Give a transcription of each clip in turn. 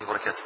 وبركاته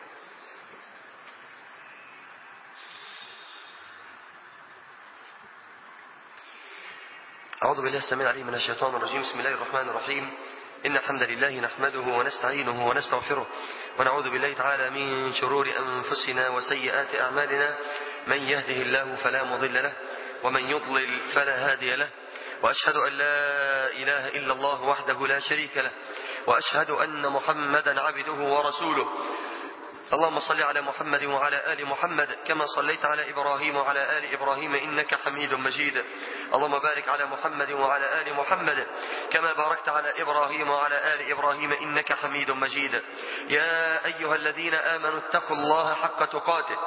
أعوذ بالله السميع العليم من الشيطان الرجيم بسم الله الرحمن الرحيم إن الحمد لله نحمده ونستعينه ونستغفره ونعوذ بالله تعالى من شرور أنفسنا وسيئات أعمالنا من يهده الله فلا مضل له ومن يضلل فلا هادي له وأشهد أن لا إله إلا الله وحده لا شريك له وأشهد أن محمدا عبده ورسوله اللهم صل على محمد وعلى آل محمد كما صليت على إبراهيم وعلى آل إبراهيم إنك حميد مجيد اللهم بارك على محمد وعلى آل محمد كما باركت على إبراهيم وعلى آل إبراهيم إنك حميد مجيد يا أيها الذين آمنوا اتقوا الله حق تقاته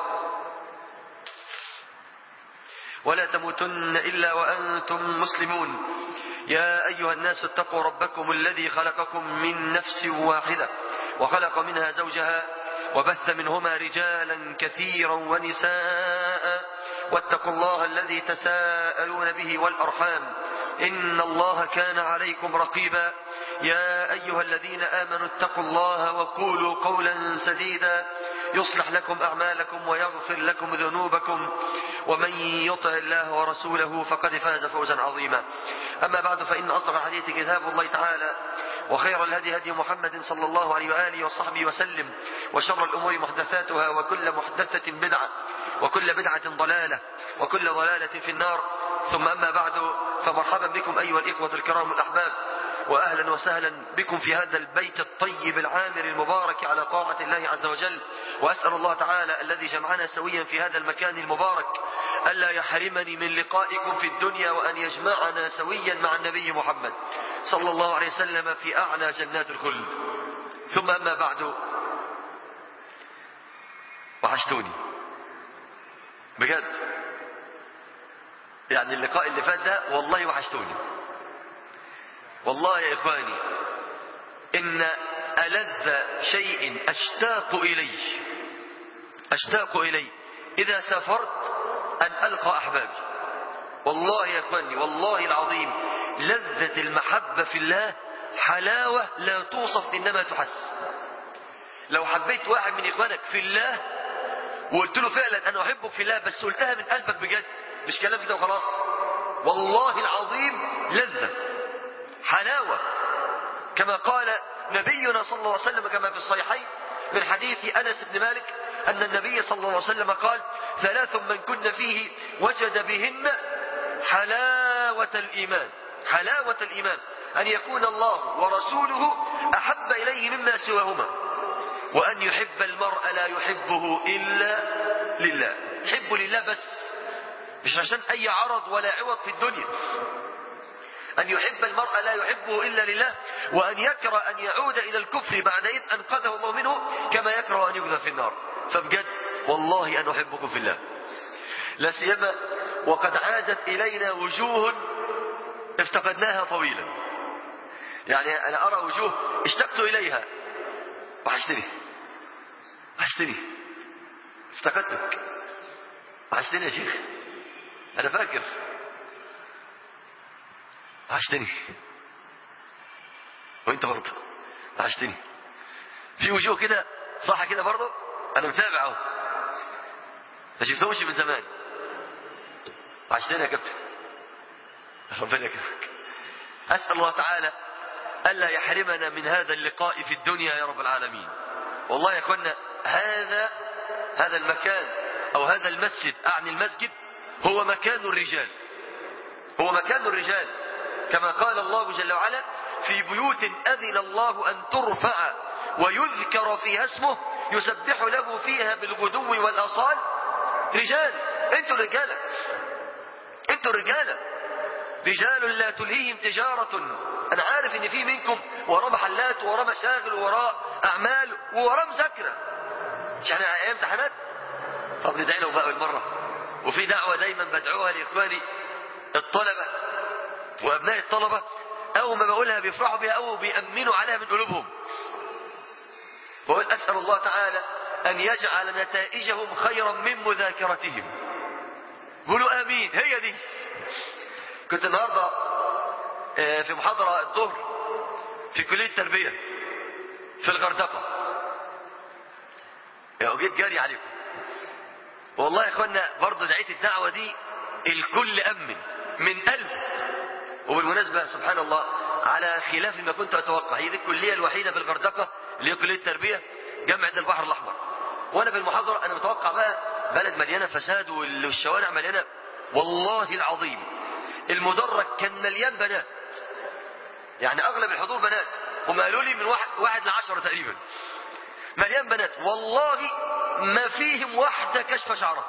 ولا تموتن إلا وأنتم مسلمون يا أيها الناس اتقوا ربكم الذي خلقكم من نفس واحدة وخلق منها زوجها وبث منهما رجالا كثيرا ونساء واتقوا الله الذي تساءلون به والأرحام إن الله كان عليكم رقيبا يا أيها الذين آمنوا اتقوا الله وقولوا قولا سديدا يصلح لكم أعمالكم ويغفر لكم ذنوبكم ومن يطع الله ورسوله فقد فاز فوزا عظيما أما بعد فإن أصدق الحديث كتاب الله تعالى وخير الهدي هدي محمد صلى الله عليه وآله وصحبه وسلم وشر الأمور محدثاتها وكل محدثة بدعة وكل بدعة ضلالة وكل ضلالة في النار ثم أما بعد فمرحبا بكم أيها الإخوة الكرام الأحباب وأهلا وسهلا بكم في هذا البيت الطيب العامر المبارك على طاعة الله عز وجل وأسأل الله تعالى الذي جمعنا سويا في هذا المكان المبارك ألا يحرمني من لقائكم في الدنيا وأن يجمعنا سويا مع النبي محمد صلى الله عليه وسلم في أعلى جنات الخلد ثم أما بعد وحشتوني بجد يعني اللقاء اللي فات ده والله وحشتوني والله يا إخواني إن ألذ شيء أشتاق إليه أشتاق إليه إذا سافرت أن ألقى أحبابي والله يا إخواني والله العظيم لذة المحبة في الله حلاوة لا توصف إنما تحس لو حبيت واحد من إخوانك في الله وقلت له فعلا أنا أحبك في الله بس قلتها من قلبك بجد مش كلام كده وخلاص والله العظيم لذة حلاوة كما قال نبينا صلى الله عليه وسلم كما في الصحيحين من حديث أنس بن مالك أن النبي صلى الله عليه وسلم قال ثلاث من كن فيه وجد بهن حلاوة الإيمان حلاوة الإيمان أن يكون الله ورسوله أحب إليه مما سواهما وأن يحب المرء لا يحبه إلا لله يحب لله بس مش عشان أي عرض ولا عوض في الدنيا أن يحب المرء لا يحبه إلا لله وأن يكره أن يعود إلى الكفر بعد إذ أنقذه الله منه كما يكره أن يقذف في النار فبجد والله أن أحبكم في الله لا سيما وقد عادت إلينا وجوه افتقدناها طويلا يعني أنا أرى وجوه اشتقت إليها وحشتني وحشتني افتقدتك وحشتني يا شيخ أنا فاكر وحشتني وانت برضه وحشتني في وجوه كده صح كده برضه انا متابع اهو ما شفتهمش من زمان وحشتني يا كابتن ربنا يكرمك اسال الله تعالى الا يحرمنا من هذا اللقاء في الدنيا يا رب العالمين والله يا اخوانا هذا هذا المكان او هذا المسجد اعني المسجد هو مكان الرجال هو مكان الرجال كما قال الله جل وعلا في بيوت أذن الله أن ترفع ويذكر فيها اسمه يسبح له فيها بالغدو والأصال رجال انتوا رجالة انتوا رجالة رجال لا تلهيهم تجارة أنا عارف إن في منكم وراه محلات وراه مشاغل وراه أعمال وراه مذاكرة مش احنا أيام امتحانات طب ندعي له بقى المرة وفي دعوة دايما بدعوها لإخواني الطلبة وأبناء الطلبة أول ما بقولها بيفرحوا بها أو بيأمنوا عليها من قلوبهم وقل أسأل الله تعالى أن يجعل نتائجهم خيرا من مذاكرتهم قولوا آمين هي دي كنت النهاردة في محاضرة الظهر في كلية التربية في الغردقة يعني جيت جاري عليكم والله يا اخوانا برضه دعيت الدعوه دي الكل امن من قلب وبالمناسبه سبحان الله على خلاف ما كنت اتوقع هي دي الكليه الوحيده في الغردقه اللي هي كليه التربيه جامعه البحر الاحمر وانا في المحاضره انا متوقع بقى بلد مليانه فساد والشوارع مليانه والله العظيم المدرج كان مليان بنات يعني اغلب الحضور بنات هم قالوا لي من واحد, واحد لعشرة تقريبا مليان بنات والله ما فيهم واحدة كشف شعرها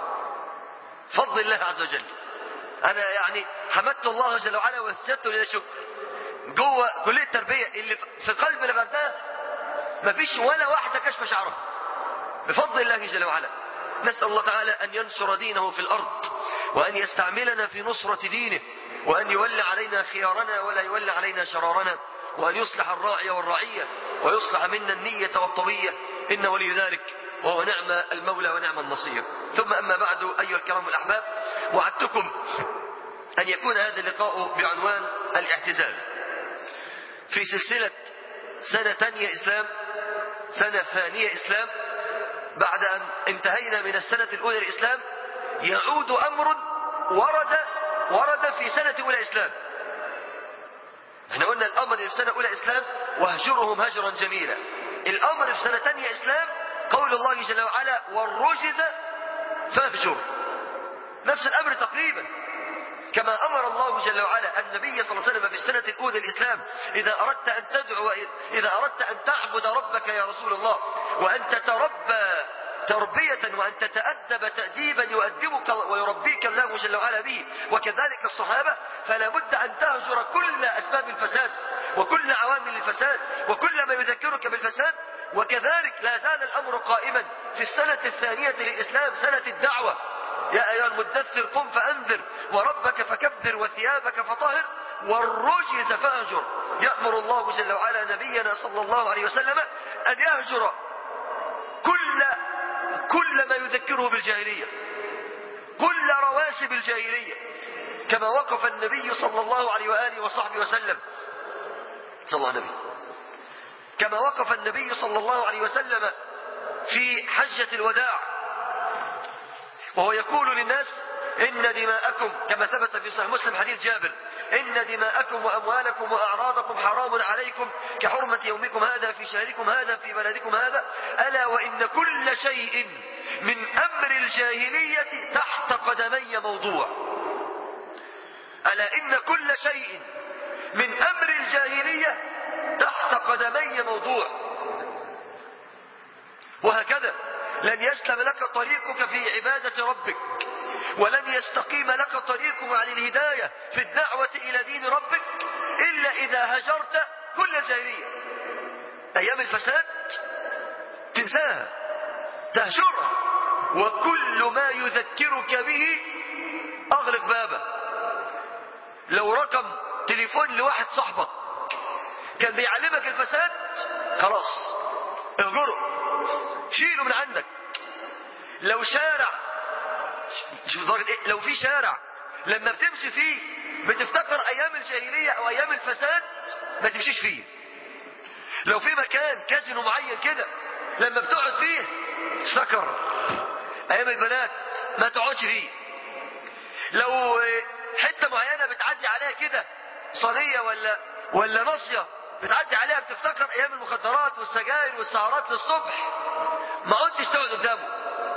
فضل الله عز وجل انا يعني حمدت الله جل وعلا وسجدت لله شكر جوه كليه التربيه اللي في قلب الغردقه ما فيش ولا واحده كشف شعرها بفضل الله جل وعلا نسال الله تعالى ان ينشر دينه في الارض وان يستعملنا في نصره دينه وان يولي علينا خيارنا ولا يولي علينا شرارنا وان يصلح الراعي والرعيه ويصلح منا النيه والطويه ان ولي ذلك وهو نعم المولى ونعم النصير ثم أما بعد أيها الكرام الأحباب وعدتكم أن يكون هذا اللقاء بعنوان الاعتزال في سلسلة سنة ثانية إسلام سنة ثانية إسلام بعد أن انتهينا من السنة الأولى الإسلام يعود أمر ورد ورد في سنة أولى إسلام احنا قلنا الأمر في سنة أولى إسلام واهجرهم هجرا جميلا الأمر في سنة ثانية إسلام قول الله جل وعلا والرجز فاهجر نفس الأمر تقريبا كما أمر الله جل وعلا النبي صلى الله عليه وسلم في السنة الأولى الإسلام إذا أردت أن تدعو إذا أردت أن تعبد ربك يا رسول الله وأن تتربى تربية وأن تتأدب تأديبا يؤدبك ويربيك الله جل وعلا به وكذلك الصحابة فلا بد أن تهجر كل أسباب الفساد وكل عوامل الفساد وكل ما يذكرك بالفساد وكذلك لا زال الأمر قائما في السنة الثانية للإسلام سنة الدعوة يا أيها المدثر قم فأنذر وربك فكبر وثيابك فطهر والرجز فأهجر يأمر الله جل وعلا نبينا صلى الله عليه وسلم أن يهجر كل كل ما يذكره بالجاهلية كل رواسب الجاهلية كما وقف النبي صلى الله عليه وآله وصحبه وسلم صلى الله عليه وسلم كما وقف النبي صلى الله عليه وسلم في حجة الوداع وهو يقول للناس إن دماءكم كما ثبت في صحيح مسلم حديث جابر إن دماءكم وأموالكم وأعراضكم حرام عليكم كحرمة يومكم هذا في شهركم هذا في بلدكم هذا ألا وإن كل شيء من أمر الجاهلية تحت قدمي موضوع ألا إن كل شيء من أمر الجاهلية تحت قدمي موضوع وهكذا لن يسلم لك طريقك في عبادة ربك ولن يستقيم لك طريقك عن الهداية في الدعوة إلى دين ربك إلا إذا هجرت كل الجاهلية أيام الفساد تنساها تهجرها وكل ما يذكرك به أغلق بابه لو رقم تليفون لواحد صاحبك كان بيعلمك الفساد خلاص اهجره شيله من عندك لو شارع شوف درجة ايه لو في شارع لما بتمشي فيه بتفتكر ايام الجاهلية او ايام الفساد ما تمشيش فيه لو في مكان كازينو معين كده لما بتقعد فيه سكر ايام البنات ما تقعدش فيه لو حته معينه بتعدي عليها كده صينيه ولا ولا ناصيه بتعدي عليها بتفتكر ايام المخدرات والسجاير والسهرات للصبح ما عدتش تقعد قدامه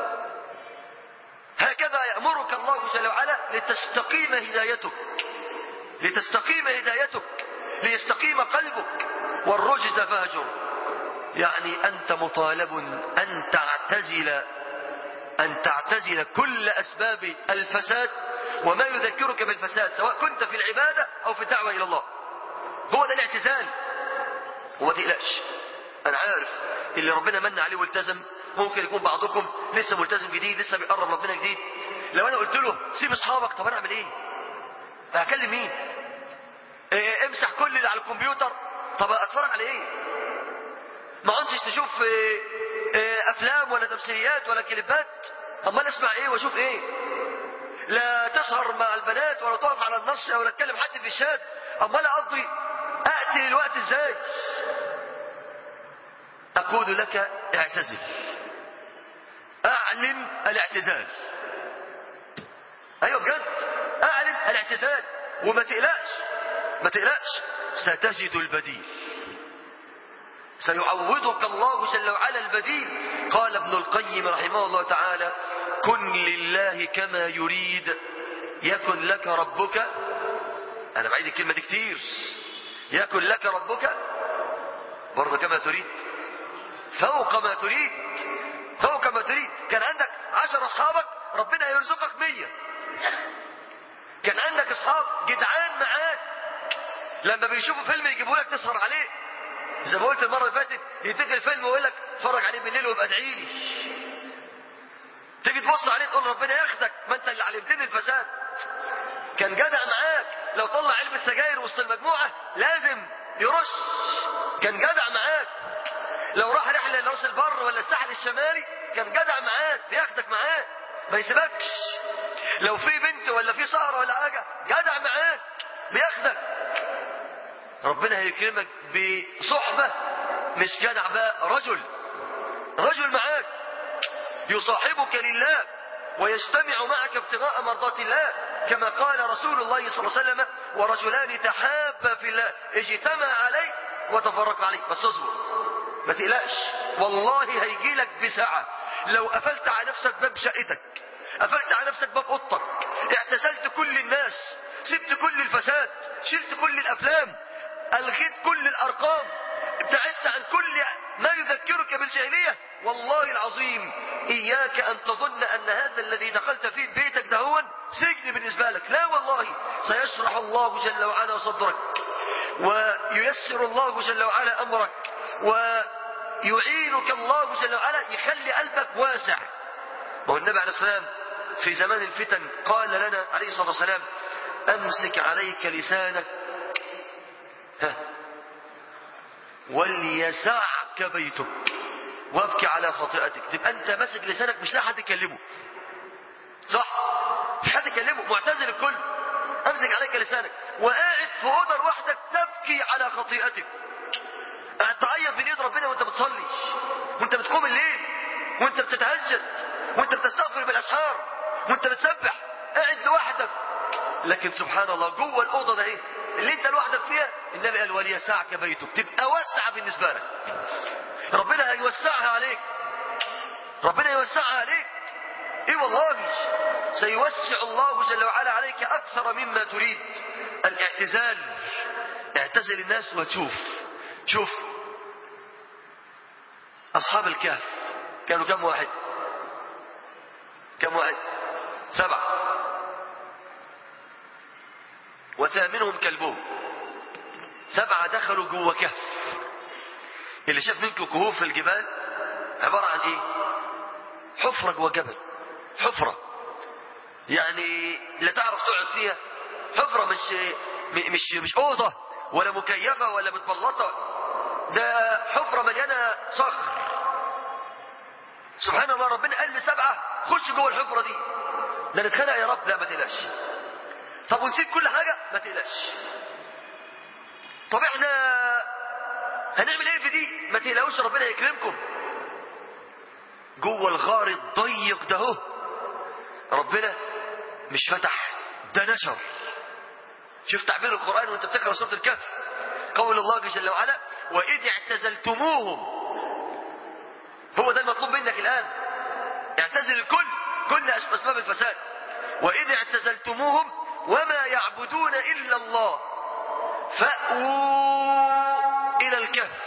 هكذا يأمرك الله جل وعلا لتستقيم هدايتك لتستقيم هدايتك ليستقيم قلبك والرجز فاهجر يعني أنت مطالب أن تعتزل أن تعتزل كل أسباب الفساد وما يذكرك بالفساد سواء كنت في العبادة أو في الدعوة إلى الله هو ده الاعتزال وما تقلقش أنا عارف اللي ربنا من عليه والتزم ممكن يكون بعضكم لسه ملتزم جديد لسه بيقرب ربنا جديد لو أنا قلت له سيب أصحابك طب أنا أعمل إيه؟ هكلم مين؟ إيه امسح كل اللي على الكمبيوتر طب أتفرج على إيه؟ ما عدتش تشوف إيه إيه أفلام ولا تمثيليات ولا كليبات أمال أسمع إيه وأشوف إيه؟ لا تسهر مع البنات ولا تقف على النص ولا تكلم حد في الشات امال اقضي اقتل الوقت ازاي اقول لك اعتزل اعلن الاعتزال ايوه بجد اعلن الاعتزال وما تقلقش ما تقلقش ستجد البديل سيعوضك الله جل وعلا البديل قال ابن القيم رحمه الله تعالى كن لله كما يريد يكن لك ربك انا بعيد الكلمه دي كتير يكن لك ربك برضه كما تريد فوق ما تريد فوق ما تريد كان عندك عشر اصحابك ربنا يرزقك مية كان عندك اصحاب جدعان معاك لما بيشوفوا فيلم يجيبوا لك تسهر عليه زي ما قلت المره اللي فاتت يتقل الفيلم ويقول لك اتفرج عليه بالليل وابقى ادعي لي تيجي تبص عليه تقول ربنا ياخدك ما انت اللي علمتني الفساد كان جدع معاك لو طلع علبة سجاير وسط المجموعة لازم يرش كان جدع معاك لو راح رحلة لراس البر ولا الساحل الشمالي كان جدع معاك بياخدك معاه ما يسيبكش لو في بنت ولا في سهرة ولا حاجة جدع معاك بياخدك ربنا هيكرمك بصحبة مش جدع بقى رجل رجل معاك يصاحبك لله ويجتمع معك ابتغاء مرضات الله كما قال رسول الله صلى الله عليه وسلم ورجلان تحابا في الله اجتمع عليه وتفرق عليه بس اصبر ما تقلقش والله هيجي لك بساعة لو قفلت على نفسك باب شقتك قفلت على نفسك باب اوضتك اعتزلت كل الناس سبت كل الفساد شلت كل الافلام الغيت كل الارقام ابتعدت عن كل ما يذكرك بالجاهلية والله العظيم إياك أن تظن أن هذا الذي دخلت فيه بيتك ده هو سجن بالنسبة لك لا والله سيشرح الله جل وعلا صدرك وييسر الله جل وعلا أمرك ويعينك الله جل وعلا يخلي قلبك واسع ما هو النبي عليه السلام في زمان الفتن قال لنا عليه الصلاة والسلام أمسك عليك لسانك ها وليسعك بيتك وابكي على خطيئتك تبقى انت ماسك لسانك مش لاقي حد يكلمه صح مش حد يكلمه معتزل الكل امسك عليك لسانك وقاعد في اوضه لوحدك تبكي على خطيئتك قاعد تعيط بين ايد ربنا وانت بتصلي وانت بتقوم الليل وانت بتتهجد وانت بتستغفر بالاسحار وانت بتسبح قاعد لوحدك لكن سبحان الله جوه الاوضه ده ايه اللي انت لوحدك فيها النبي قال وليسعك بيتك تبقى واسعه بالنسبه لك ربنا هيوسعها عليك ربنا يوسعها عليك ايه والله سيوسع الله جل وعلا عليك اكثر مما تريد الاعتزال اعتزل الناس وتشوف شوف اصحاب الكهف كانوا كم واحد كم واحد سبعه وثامنهم كلبهم سبعة دخلوا جوه كهف اللي شاف منكم كهوف في الجبال عبارة عن ايه حفرة جوه جبل حفرة يعني لا تعرف تقعد فيها حفرة مش مش مش أوضة ولا مكيفة ولا متبلطة ده حفرة مليانة صخر سبحان الله ربنا قال لسبعة خش جوه الحفرة دي ده نتخانق يا رب لا ما تقلقش طب ونسيب كل حاجة ما تقلقش طب احنا هنعمل ايه في دي ما تقلقوش ربنا يكرمكم جوه الغار الضيق ده هو ربنا مش فتح ده نشر شوف تعبير القرآن وانت بتقرأ سورة الكهف قول الله جل وعلا وإذ اعتزلتموهم هو ده المطلوب منك الآن اعتزل الكل كل أسباب الفساد وإذ اعتزلتموهم وما يعبدون إلا الله فأووا إلى الكهف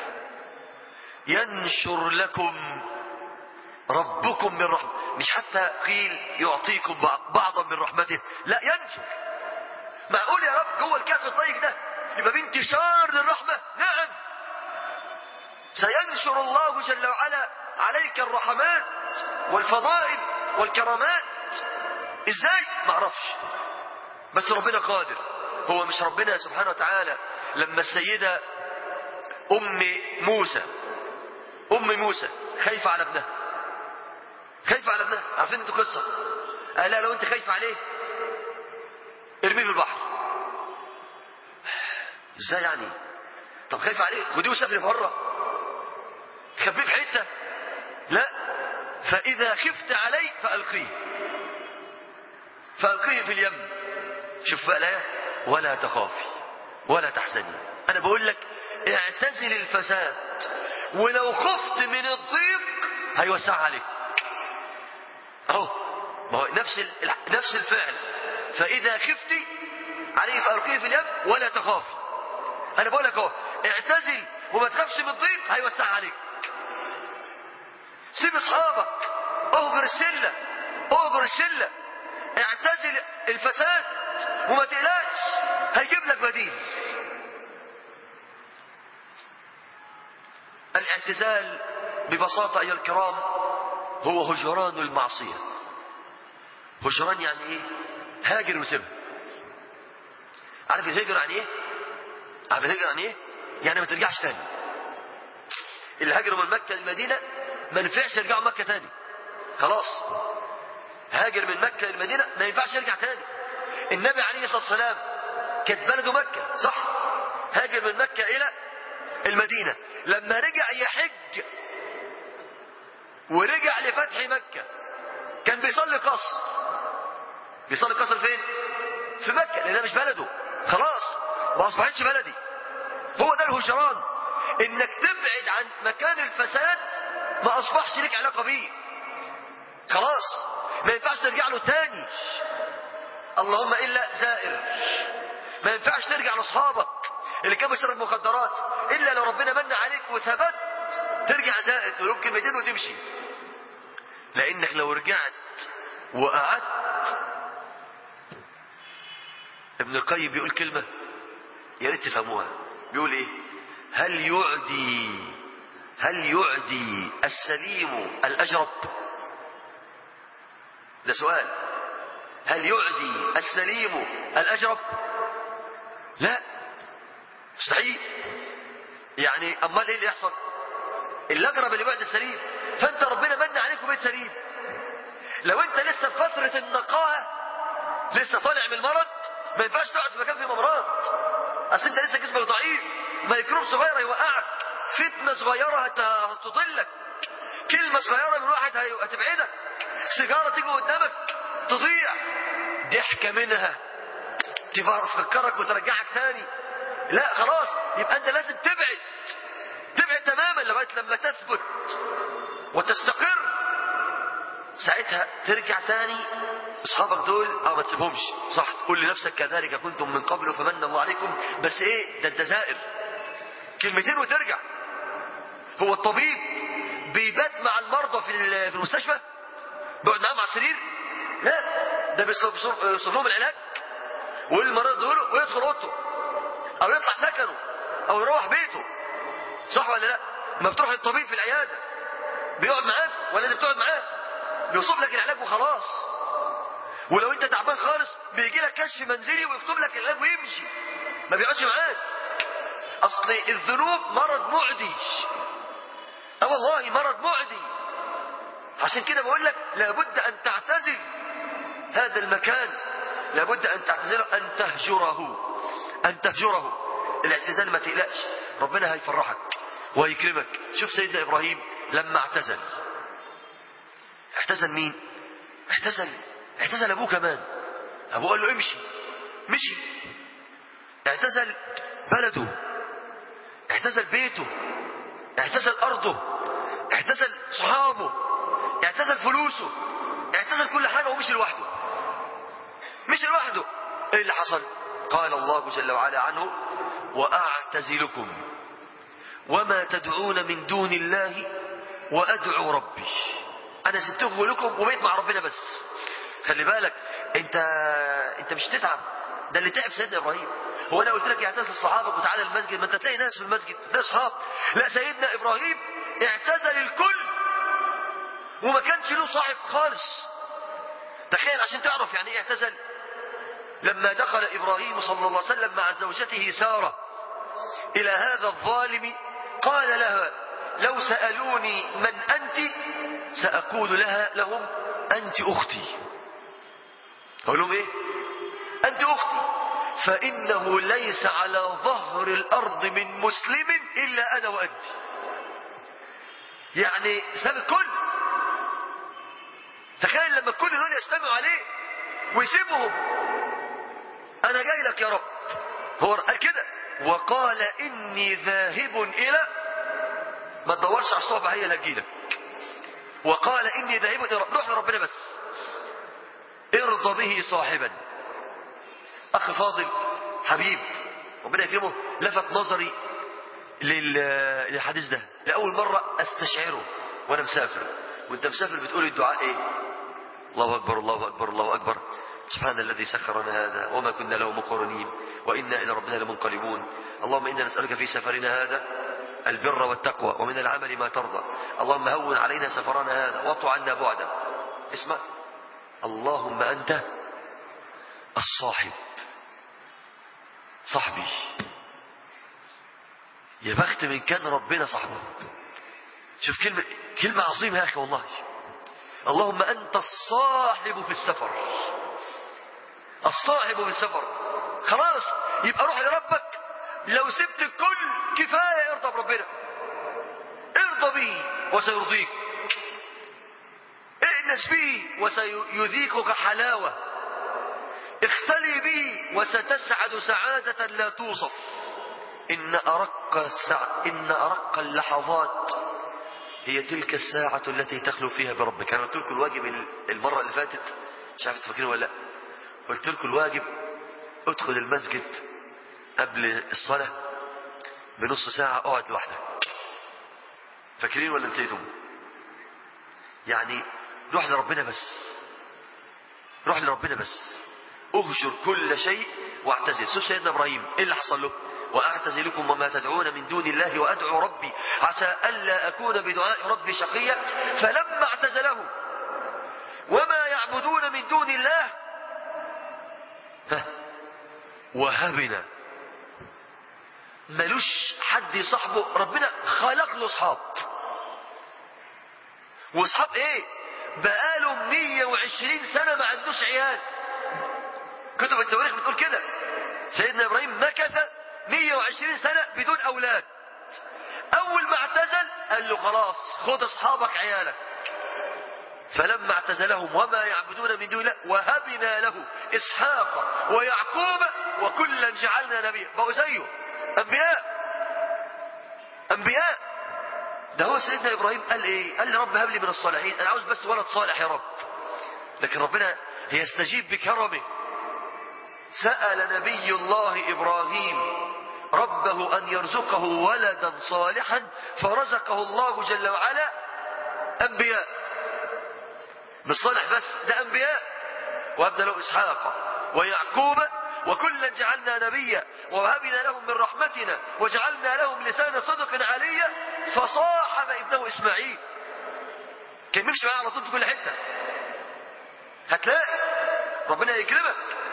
ينشر لكم ربكم من رحمة مش حتى قيل يعطيكم بعضا من رحمته لا ينشر معقول يا رب جوه الكهف الضيق ده يبقى في انتشار للرحمة نعم سينشر الله جل وعلا عليك الرحمات والفضائل والكرامات ازاي ما اعرفش بس ربنا قادر هو مش ربنا سبحانه وتعالى لما السيدة ام موسى ام موسى خايفة على ابنها خايفة على ابنها عارفين انتوا قصة قال لا لو انت خايفة عليه ارميه في البحر ازاي يعني طب خايفة عليه خديه وسافري بره خبيه في حتة لا فإذا خفت عليه فألقيه فألقيه في اليم شوف بقى الآية ولا تخافي ولا تحزني أنا بقول لك اعتزل الفساد ولو خفت من الضيق هيوسع عليك اهو ما هو نفس ال- نفس الفعل فإذا خفت عليه فألقيه في اليم ولا تخافي أنا بقول لك اهو اعتزل وما تخافش من الضيق هيوسع عليك سيب اصحابك اهجر الشله اهجر الشله اعتزل الفساد وما تقلقش هيجيب لك بديل الاعتزال ببساطة أيها الكرام هو هجران المعصية هجران يعني ايه هاجر وسيبها عارف الهجر يعني ايه عارف الهجر يعني ايه يعني ما ترجعش تاني اللي هاجروا من مكة للمدينة ما ينفعش يرجعوا مكة تاني خلاص هاجر من مكة للمدينة ما ينفعش يرجع تاني النبي عليه الصلاة والسلام كانت بلده مكة صح هاجر من مكة إلى المدينة لما رجع يحج ورجع لفتح مكة كان بيصلي قصر بيصلي قصر فين في مكة لأن ده مش بلده خلاص ما أصبحتش بلدي هو ده الهجران انك تبعد عن مكان الفساد ما اصبحش لك علاقه بيه خلاص ما ينفعش ترجع له تاني اللهم الا زائر ما ينفعش ترجع لاصحابك اللي كانوا بيشرب مخدرات الا لو ربنا من عليك وثبت ترجع زائد تقول كلمتين وتمشي لانك لو رجعت وقعدت ابن القيم بيقول كلمه يا ريت تفهموها بيقول ايه هل يعدي هل يعدي السليم الأجرب ده سؤال هل يعدي السليم الأجرب لا مستحيل يعني أمال إيه اللي يحصل الأجرب اللي بعد السليم فأنت ربنا من عليك وبيت سليم لو أنت لسه في فترة النقاهة لسه طالع من المرض ما ينفعش تقعد في مكان فيه امراض اصل انت لسه جسمك ضعيف ميكروب صغير هيوقعك فتنه صغيره هت- هتضلك كلمه صغيره من واحد هي- هتبعدك سيجاره تيجي قدامك تضيع ضحكه منها تفكرك وترجعك تاني لا خلاص يبقى انت لازم تبعد تبعد تماما لغايه لما تثبت وتستقر ساعتها ترجع تاني اصحابك دول اه ما تسيبهمش صح تقول لنفسك كذلك كنتم من قبل فمن الله عليكم بس ايه ده الجزائر كلمتين وترجع هو الطبيب بيبات مع المرضى في ال- في المستشفى بيقعد معاهم على السرير لا ده بيصرف بيصرف لهم العلاج والمريض دول ويدخل اوضته او يطلع سكنه او يروح بيته صح ولا لا ما بتروح للطبيب في العياده بيقعد معاك ولا انت بتقعد معاه بيوصف لك العلاج وخلاص ولو انت تعبان خالص بيجي لك كشف منزلي ويكتب لك العلاج ويمشي ما بيقعدش معاك اصل الذنوب مرض معدي اه والله مرض معدي عشان كده بقول لك لابد ان تعتزل هذا المكان لابد ان تعتزله ان تهجره ان تهجره الاعتزال ما تقلقش ربنا هيفرحك ويكرمك شوف سيدنا ابراهيم لما اعتزل اعتزل مين اعتزل اعتزل ابوه كمان ابوه قال له امشي مشي اعتزل بلده اعتزل بيته اعتزل ارضه اعتزل صحابه اعتزل فلوسه اعتزل كل حاجه ومشي لوحده مشي لوحده ايه اللي حصل قال الله جل وعلا عنه واعتزلكم وما تدعون من دون الله وادعو ربي انا سبتكم لكم وبقيت مع ربنا بس خلي بالك انت انت مش تتعب ده اللي تعب سيدنا ابراهيم هو انا قلت لك اعتزل صحابك وتعالى المسجد ما انت تلاقي ناس في المسجد تلاقي اصحاب لا سيدنا ابراهيم اعتزل الكل وما كانش له صاحب خالص تخيل عشان تعرف يعني ايه اعتزل لما دخل ابراهيم صلى الله عليه وسلم مع زوجته ساره الى هذا الظالم قال لها لو سالوني من انت ساقول لها لهم انت اختي اقول لهم ايه انت اختي فانه ليس على ظهر الارض من مسلم الا انا وانت يعني ساب الكل تخيل لما كل دول يجتمعوا عليه ويسيبهم انا جاي لك يا رب هو قال كده وقال اني ذاهب الى ما تدورش على الصحبه هي اللي هتجيلك وقال اني ذاهب الى رب روح لربنا بس ارضى به صاحبا اخ فاضل حبيب ربنا يكرمه لفت نظري لل- للحديث ده لاول مره استشعره وانا مسافر وانت مسافر بتقول الدعاء ايه الله اكبر الله اكبر الله اكبر سبحان الذي سخر لنا هذا وما كنا له مقرنين وانا الى ربنا لمنقلبون اللهم انا نسالك في سفرنا هذا البر والتقوى ومن العمل ما ترضى اللهم هون علينا سفرنا هذا واطع عنا بعده اسمع اللهم انت الصاحب صاحبي يا بخت من كان ربنا صاحبه شوف كلمة كلمة عظيمة يا أخي والله اللهم أنت الصاحب في السفر الصاحب في السفر خلاص يبقى روح لربك لو سبت الكل كفاية ارضى بربنا ارضى به وسيرضيك ائنس به وسيذيقك حلاوة اختلي به وستسعد سعادة لا توصف إن أرق السع... إن أرق اللحظات هي تلك الساعة التي تخلو فيها بربك أنا قلت لكم الواجب المرة اللي فاتت مش عارف تفكرين ولا لا قلت لكم الواجب ادخل المسجد قبل الصلاة بنص ساعة اقعد لوحدك فاكرين ولا نسيتم يعني روح لربنا بس روح لربنا بس اهجر كل شيء واعتزل شوف سيدنا ابراهيم ايه اللي حصل له واعتزلكم وما تدعون من دون الله وادعو ربي عسى الا اكون بدعاء ربي شقيا فلما اعتزلهم وما يعبدون من دون الله ها وهبنا ملوش حد يصاحبه ربنا خلق له اصحاب واصحاب ايه بقاله 120 سنه ما عندوش عيال كتب التواريخ بتقول كده سيدنا ابراهيم مكث 120 سنه بدون اولاد اول ما اعتزل قال له خلاص خد اصحابك عيالك فلما اعتزلهم وما يعبدون من دون الله وهبنا له اسحاق ويعقوب وكلا جعلنا نبيا بقوا زيه انبياء انبياء ده هو سيدنا ابراهيم قال ايه قال لي رب هب لي من الصالحين انا عاوز بس ولد صالح يا رب لكن ربنا يستجيب بكرمه سأل نبي الله إبراهيم ربه أن يرزقه ولدا صالحا فرزقه الله جل وعلا أنبياء مش صالح بس ده أنبياء وهبنا له إسحاق ويعقوب وكلا جعلنا نبيا ووهبنا لهم من رحمتنا وجعلنا لهم لسان صدق عليا فصاحب ابنه إسماعيل كان بيمشي معاه على طول في كل حتة هتلاقي ربنا يكرمك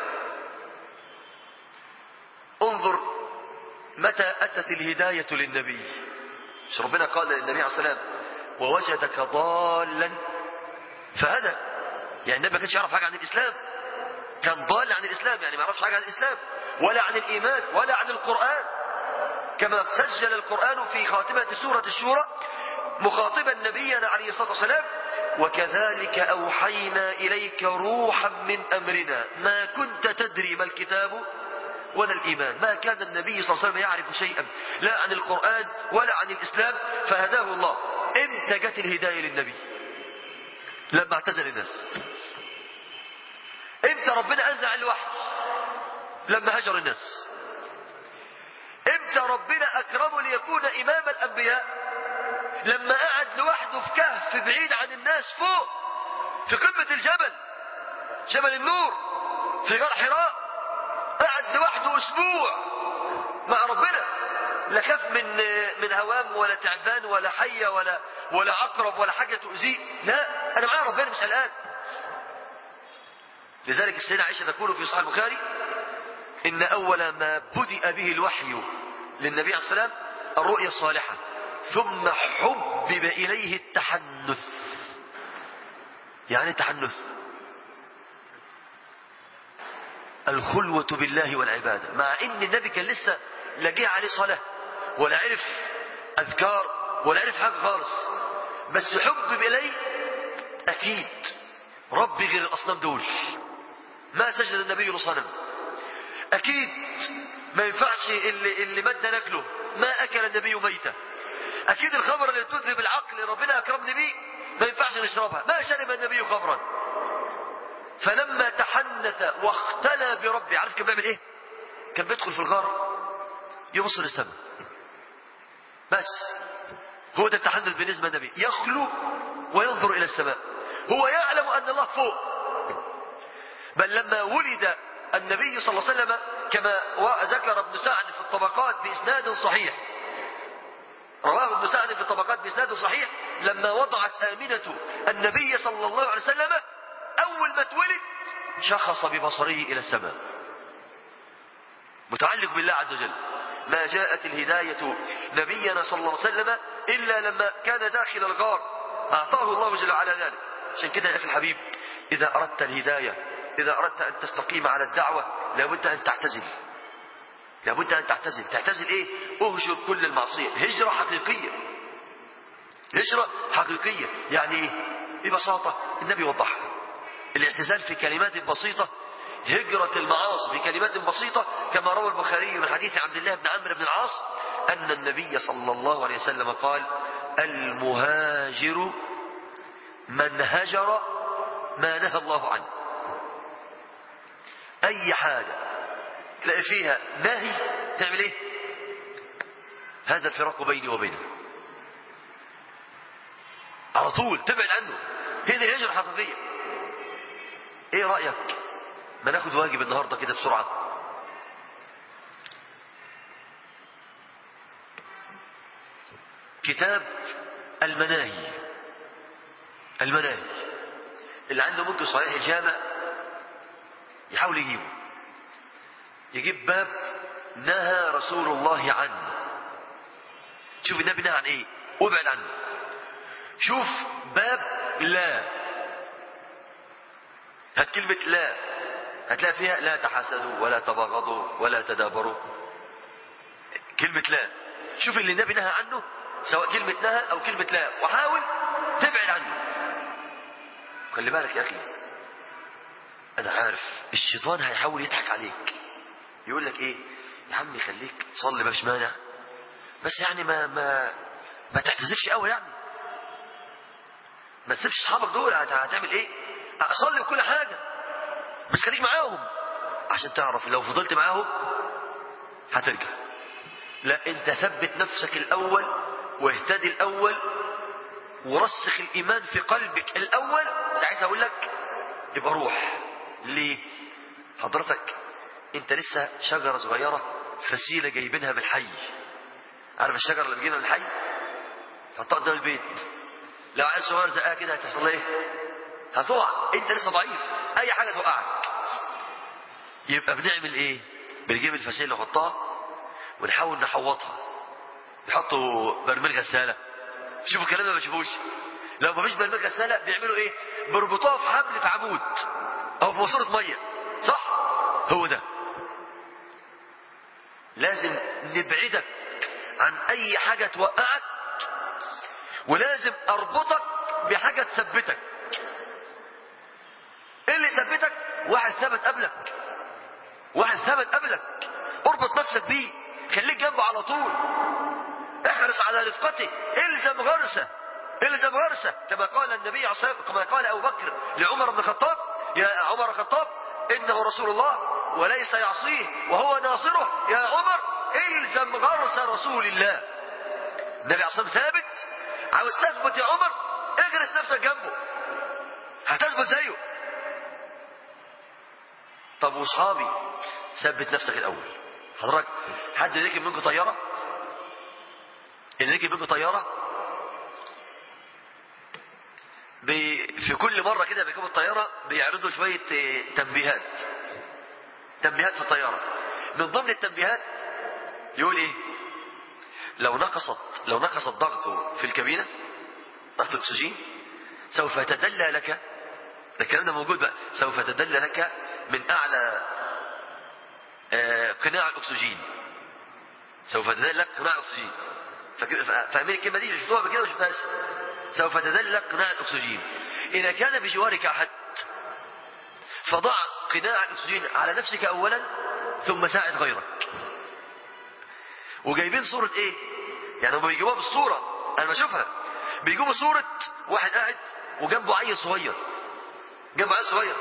انظر متى أتت الهداية للنبي مش ربنا قال للنبي عليه الصلاة والسلام ووجدك ضالا فهدى يعني النبي ما كانش يعرف حاجة عن الإسلام كان ضال عن الإسلام يعني ما يعرفش حاجة عن الإسلام ولا عن الإيمان ولا عن القرآن كما سجل القرآن في خاتمة سورة الشورى مخاطبا نبينا عليه الصلاة والسلام وكذلك أوحينا إليك روحا من أمرنا ما كنت تدري ما الكتاب ولا الإيمان ما كان النبي صلى الله عليه وسلم يعرف شيئا لا عن القرآن ولا عن الإسلام فهداه الله امتى جت الهداية للنبي لما اعتزل الناس امتى ربنا أنزل على الوحي لما هجر الناس امتى ربنا أكرمه ليكون إمام الأنبياء لما قعد لوحده في كهف بعيد عن الناس فوق في قمة الجبل جبل النور في غار حراء قعد لوحده اسبوع مع ربنا لا خاف من من هوام ولا تعبان ولا حيه ولا ولا عقرب ولا حاجه تؤذيه لا انا معايا ربنا مش قلقان لذلك السيدة عائشة تقول في صحيح البخاري إن أول ما بدأ به الوحي للنبي عليه السلام الرؤيا الصالحة ثم حبب إليه التحنث يعني التحنث الخلوة بالله والعبادة مع ان النبي كان لسه لا جه عليه صلاة ولا عرف اذكار ولا عرف حاجة خالص بس حبب اليه اكيد ربي غير الأصنام دول ما سجد النبي لصنم أكيد ما ينفعش اللي, اللي مدنا ناكله ما أكل النبي ميتة أكيد الخمر اللي تذهب العقل ربنا أكرمني بيه ما ينفعش نشربها ما شرب النبي خمرا فلما تحنث واختلى بربي عارف كان بيعمل ايه كان بيدخل في الغار يبص للسماء بس هو ده التحنث بالنسبة للنبي يخلو وينظر إلى السماء هو يعلم أن الله فوق بل لما ولد النبي صلى الله عليه وسلم كما ذكر ابن سعد في الطبقات بإسناد صحيح رواه ابن سعد في الطبقات بإسناد صحيح لما وضعت آمنة النبي صلى الله عليه وسلم أول ما اتولد شخص ببصره إلى السماء متعلق بالله عز وجل ما جاءت الهداية نبينا صلى الله عليه وسلم إلا لما كان داخل الغار أعطاه الله جل وعلا ذلك عشان كده يا أخي الحبيب إذا أردت الهداية إذا أردت أن تستقيم على الدعوة لابد أن تعتزل لابد أن تعتزل تعتزل إيه أهجر كل المعصية هجرة حقيقية هجرة حقيقية يعني إيه ببساطة النبي وضحها الاعتزال في كلمات بسيطة هجرة المعاصي في كلمات بسيطة كما روى البخاري من حديث عبد الله بن عمرو بن العاص أن النبي صلى الله عليه وسلم قال المهاجر من هجر ما نهى الله عنه أي حاجة تلاقي فيها نهي تعمل إيه هذا الفراق بيني وبينه على طول تبعد عنه هنا الهجرة حقيقية ايه رأيك ما ناخد واجب النهاردة كده بسرعة كتاب المناهي المناهي اللي عنده ممكن صحيح الجامع يحاول يجيبه يجيب باب نهى رسول الله عنه شوف النبي نهى عن ايه ابعد عنه شوف باب لا هات كلمة لا هتلاقي فيها لا تحاسدوا ولا تباغضوا ولا تدابروا كلمة لا شوف اللي النبي نهى عنه سواء كلمة نهى أو كلمة لا وحاول تبعد عنه خلي بالك يا أخي أنا عارف الشيطان هيحاول يضحك عليك يقول لك إيه يا عمي خليك تصلي مش مانع بس يعني ما ما ما تعتذرش قوي يعني ما تسيبش اصحابك دول هتعمل ايه اصلي كل حاجه بس خليك معاهم عشان تعرف لو فضلت معاهم هترجع لا انت ثبت نفسك الاول واهتدي الاول ورسخ الايمان في قلبك الاول ساعتها اقول لك يبقى روح ليه حضرتك انت لسه شجره صغيره فسيله جايبينها بالحي عارف الشجره اللي بتجينا بالحي حطها قدام البيت لو عيل صغير زقها كده هتحصل ايه هتقع انت لسه ضعيف اي حاجه توقعك يبقى بنعمل ايه بنجيب الفسيله نحطها ونحاول نحوطها يحطوا برميل غساله شوفوا الكلام ده ما بتشوفوش لو ما فيش برميل غساله بيعملوا ايه بيربطوها في حبل في عمود او في ماسوره ميه صح هو ده لازم نبعدك عن اي حاجه توقعك ولازم اربطك بحاجه تثبتك ايه اللي ثبتك واحد ثبت قبلك واحد ثبت قبلك اربط نفسك بيه خليك جنبه على طول احرص على رفقته الزم غرسه الزم غرسه كما قال النبي عليه كما قال ابو بكر لعمر بن الخطاب يا عمر الخطاب انه رسول الله وليس يعصيه وهو ناصره يا عمر الزم غرس رسول الله النبي عليه الصلاه ثابت عاوز تثبت يا عمر اغرس نفسك جنبه هتثبت زيه طب واصحابي ثبت نفسك الاول حضرتك حد ركب منكم طياره اللي ركب منكم طياره بي في كل مرة كده بيركبوا الطيارة بيعرضوا شوية تنبيهات تنبيهات في الطيارة من ضمن التنبيهات يقول ايه لو نقصت لو نقص الضغط في الكابينة ضغط الأكسجين سوف يتدلى لك ده الكلام ده موجود بقى سوف يتدلى لك من أعلى قناع الأكسجين سوف يتدلى لك قناع الأكسجين فاهمين الكلمة دي شفتوها قبل كده ما شفتهاش سوف يتدلى لك قناع الأكسجين إذا كان بجوارك أحد فضع قناع الاكسجين على نفسك اولا ثم ساعد غيرك وجايبين صورة ايه يعني هم بيجيبوها بالصورة انا بشوفها بيجيبوا صورة واحد قاعد وجنبه عيل صغير جنبه عيل صغير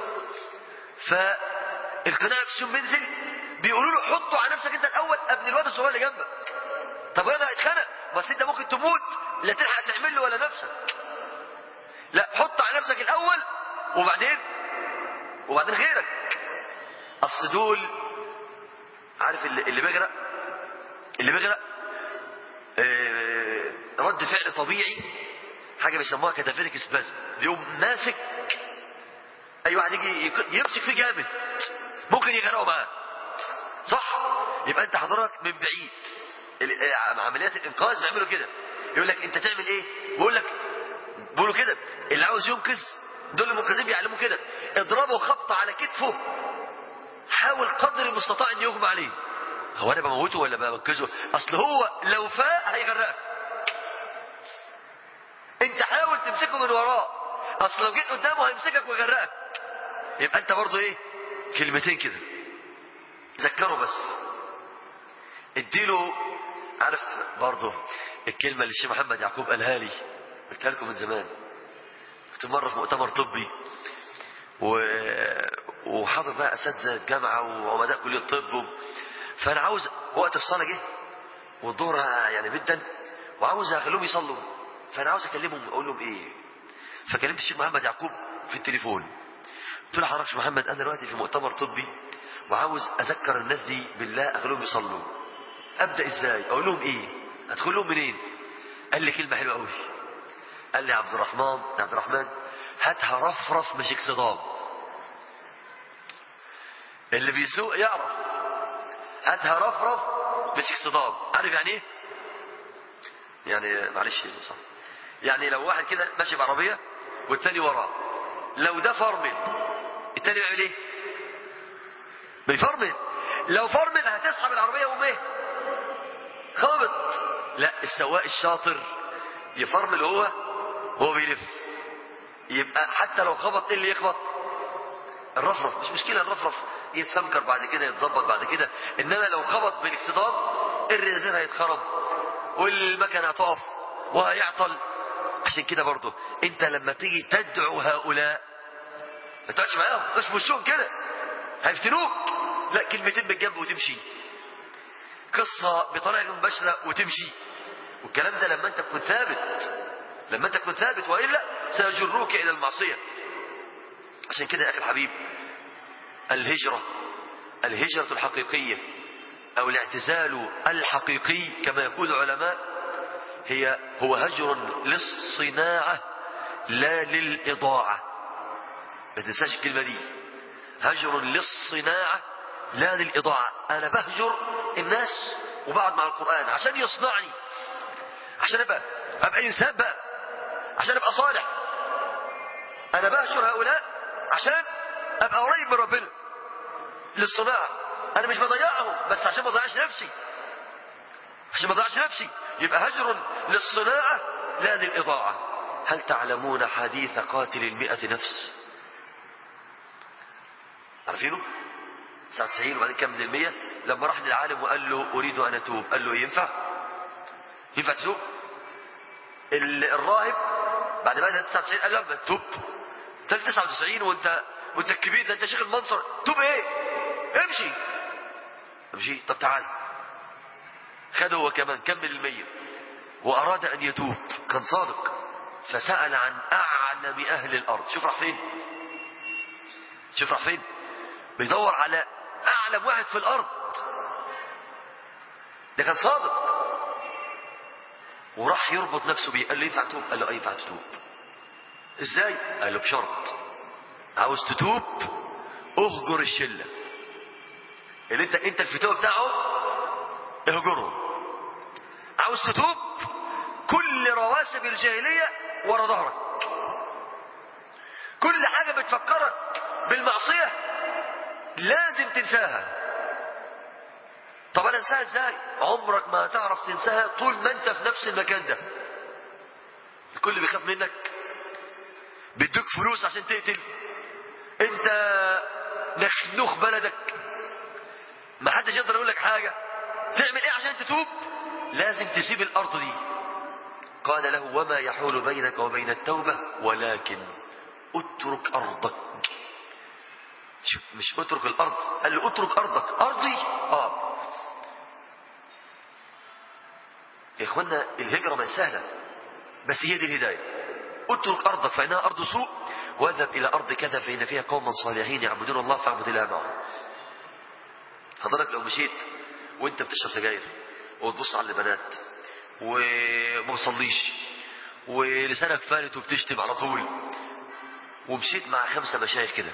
فالقناع الاكسجين بينزل بيقولوا له حطه على نفسك انت الاول قبل الواد الصغير اللي جنبك طب انا هيتخنق بس انت ممكن تموت لا تلحق تعمل له ولا نفسك لا حط على نفسك الاول وبعدين وبعدين غيرك اصل دول عارف اللي, اللي بيغرق اللي بيغرق آه رد فعل طبيعي حاجه بيسموها كاتافيريك سبازم بيقوم ماسك اي واحد يجي يمسك فيه جامد ممكن يغرقه معاه صح يبقى انت حضرتك من بعيد عمليات الانقاذ بيعملوا كده يقول لك انت تعمل ايه بيقول لك بيقولوا كده اللي عاوز ينقذ دول المنقذين بيعلموا كده اضربه خبطه على كتفه حاول قدر المستطاع ان يغمى عليه هو انا بموته ولا بنقذه اصل هو لو فاق هيغرقك انت حاول تمسكه من وراه اصل لو جيت قدامه هيمسكك ويغرقك يبقى انت برضه ايه كلمتين كده ذكره بس اديله عارف برضه الكلمة اللي الشيخ محمد يعقوب قالها لي قلتها لكم من زمان كنت مرة في مؤتمر طبي و... وحاضر بقى اساتذه الجامعه وعمداء كليه الطب و... فانا عاوز وقت الصلاه جه والظهر يعني جدا وعاوز اخليهم يصلوا فانا عاوز اكلمهم اقول لهم ايه فكلمت الشيخ محمد يعقوب في التليفون قلت له حضرتك محمد انا دلوقتي في مؤتمر طبي وعاوز اذكر الناس دي بالله اخليهم يصلوا ابدا ازاي اقول لهم ايه ادخل لهم منين قال لي كلمه حلوه قوي قال لي يا عبد الرحمن يا عبد الرحمن هاتها رفرف مش اكسدام اللي بيسوق يعرف هاتها رفرف مش اكسدام عارف يعني ايه يعني معلش صح يعني لو واحد كده ماشي بعربيه والتاني وراه لو ده فرمل التاني بيعمل ايه بيفرمل لو فرمل هتسحب العربيه وميه خابط لا السواق الشاطر يفرمل هو هو بيلف يبقى حتى لو خبط ايه اللي يخبط الرفرف مش مشكله الرفرف يتسمكر بعد كده يتظبط بعد كده انما لو خبط بالاكسدام الريزير هيتخرب والمكنه هتقف وهيعطل عشان كده برضه انت لما تيجي تدعو هؤلاء ما تقعدش معاهم ما تقعدش في وشهم كده هيفتنوك لا كلمتين بالجنب وتمشي قصة بطريقة مباشرة وتمشي والكلام ده لما انت تكون ثابت لما انت تكون ثابت وإلا سيجروك إلى المعصية عشان كده يا أخي الحبيب الهجرة الهجرة الحقيقية أو الاعتزال الحقيقي كما يقول العلماء هي هو هجر للصناعة لا للإضاعة ما تنساش الكلمة دي هجر للصناعة لا للإضاعة أنا بهجر الناس وبقعد مع القرآن عشان يصنعني عشان أبقى أبقى إنسان بقى عشان أبقى صالح أنا بهجر هؤلاء عشان أبقى قريب من ربنا للصناعة أنا مش بضيعهم بس عشان ما أضيعش نفسي عشان ما أضيعش نفسي يبقى هجر للصناعة لا للإضاعة هل تعلمون حديث قاتل المئة نفس عارفينه 99 وبعدين كم من المية لما راح للعالم وقال له أريد أن أتوب قال له ينفع ينفع تتوب الراهب بعد ما 99 قال له لما تتوب انت 99 وانت وانت الكبير ده انت شيخ المنصر توب ايه امشي امشي طب تعال خده هو كمان كمل المية وأراد أن يتوب كان صادق فسأل عن أعلم أهل الأرض شوف راح فين شوف راح فين بيدور على أعلم واحد في الأرض ده كان صادق وراح يربط نفسه بيه قال له ينفع تتوب قال له أي ينفع تتوب ازاي قال له بشرط عاوز تتوب اهجر الشلة اللي انت انت الفتوى بتاعه اهجرهم عاوز تتوب كل رواسب الجاهلية ورا ظهرك كل حاجة بتفكرك بالمعصية لازم تنساها طب انا انساها ازاي عمرك ما هتعرف تنساها طول ما انت في نفس المكان ده الكل بيخاف منك بيدوك فلوس عشان تقتل انت نخنوخ بلدك ما حدش يقدر يقول لك حاجة تعمل ايه عشان تتوب لازم تسيب الارض دي قال له وما يحول بينك وبين التوبة ولكن اترك ارضك شوف مش اترك الارض قال له اترك ارضك ارضي اه يا اخوانا الهجرة ما سهلة بس هي دي الهداية اترك ارضك فانها ارض سوء واذهب الى ارض كذا فان فيها قوما صالحين يعبدون الله فاعبد الله معهم حضرتك لو مشيت وانت بتشرب سجاير وتبص على البنات وما بتصليش ولسانك فارت وبتشتم على طول ومشيت مع خمسة مشايخ كده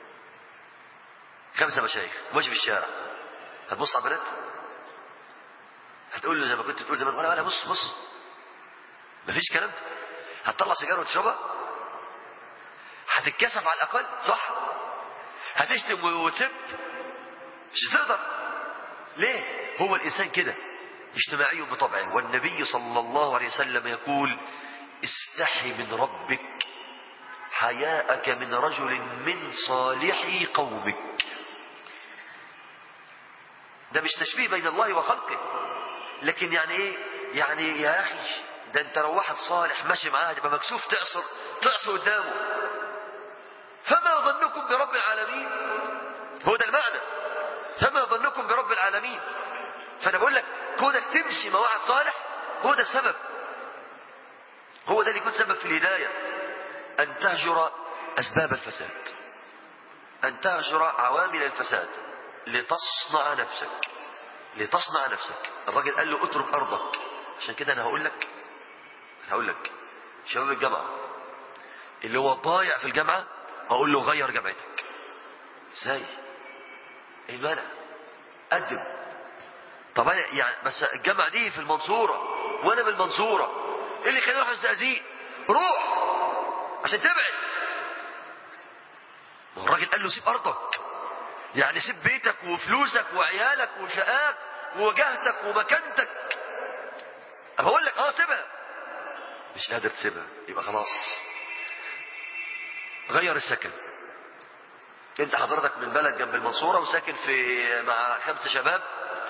خمسة مشايخ ماشي في الشارع هتبص على البنات هتقول له زي ما كنت بتقول زمان ولا ولا بص بص مفيش كلام ده هتطلع سيجاره وتشربها هتتكسف على الاقل صح هتشتم وتسب مش هتقدر ليه هو الانسان كده اجتماعي بطبعه والنبي صلى الله عليه وسلم يقول استحي من ربك حياءك من رجل من صالح قومك ده مش تشبيه بين الله وخلقه لكن يعني ايه يعني يا اخي ده انت لو واحد صالح ماشي معاه تبقى مكسوف تعصر تعصر قدامه فما ظنكم برب العالمين هو ده المعنى فما ظنكم برب العالمين فانا بقول لك كونك تمشي مع واحد صالح هو ده السبب هو ده اللي يكون سبب في الهدايه ان تهجر اسباب الفساد ان تهجر عوامل الفساد لتصنع نفسك لتصنع نفسك الراجل قال له اترك ارضك عشان كده انا هقول لك هقول لك شباب الجامعه اللي هو ضايع في الجامعه اقول له غير جامعتك ازاي ايه المانع قدم طب يعني بس الجامعه دي في المنصوره وانا من المنصوره ايه اللي خليني اروح الزقازيق روح عشان تبعد ما هو الراجل قال له سيب ارضك يعني سيب بيتك وفلوسك وعيالك وشقاك ووجهتك ومكانتك بقول لك اه سيبها مش قادر تسيبها يبقى خلاص غير السكن انت حضرتك من بلد جنب المنصورة وساكن في مع خمسة شباب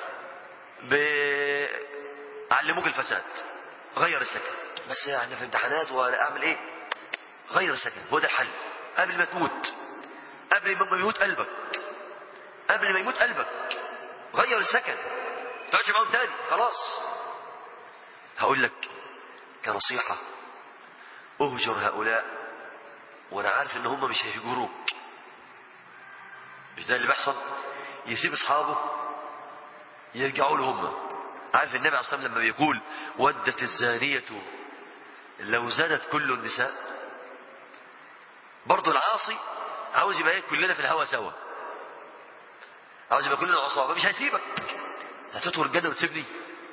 علموك الفساد غير السكن بس يعني في امتحانات ولا اعمل ايه غير السكن هو ده الحل قبل ما تموت قبل ما يموت قلبك قبل ما يموت قلبك غير السكن تقعدش معاهم تاني خلاص هقول لك كنصيحة اهجر هؤلاء وانا عارف ان هم مش هيهجروك مش ده اللي بيحصل يسيب اصحابه يرجعوا له هم عارف النبي عليه الصلاه والسلام لما بيقول ودت الزانية لو زادت كل النساء برضه العاصي عاوز يبقى ايه كلنا في الهوا سوا عاوز يبقى كلنا عصابه مش هيسيبك هتدخل الجنه وتسيبني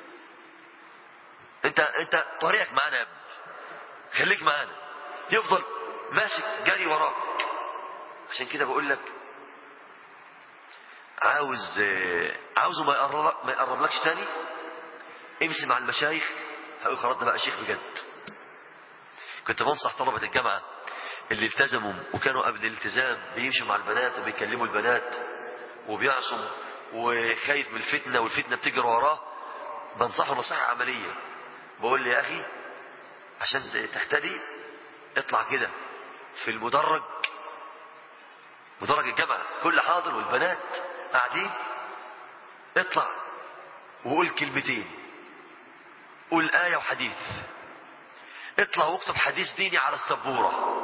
انت انت طريقك معانا يا ابني خليك معانا يفضل ماسك جري وراك عشان كده بقول لك عاوز عاوزه ما يقرب ما يقربلكش تاني امشي مع المشايخ هقول خلاص ده بقى شيخ بجد كنت بنصح طلبة الجامعة اللي التزموا وكانوا قبل الالتزام بيمشوا مع البنات وبيكلموا البنات وبيعصم وخايف من الفتنة والفتنة بتجري وراه بنصحه نصيحة عملية بقول لي يا أخي عشان تهتدي اطلع كده في المدرج مدرج الجامعة كل حاضر والبنات قاعدين اطلع وقول كلمتين قول آية وحديث اطلع واكتب حديث ديني على السبورة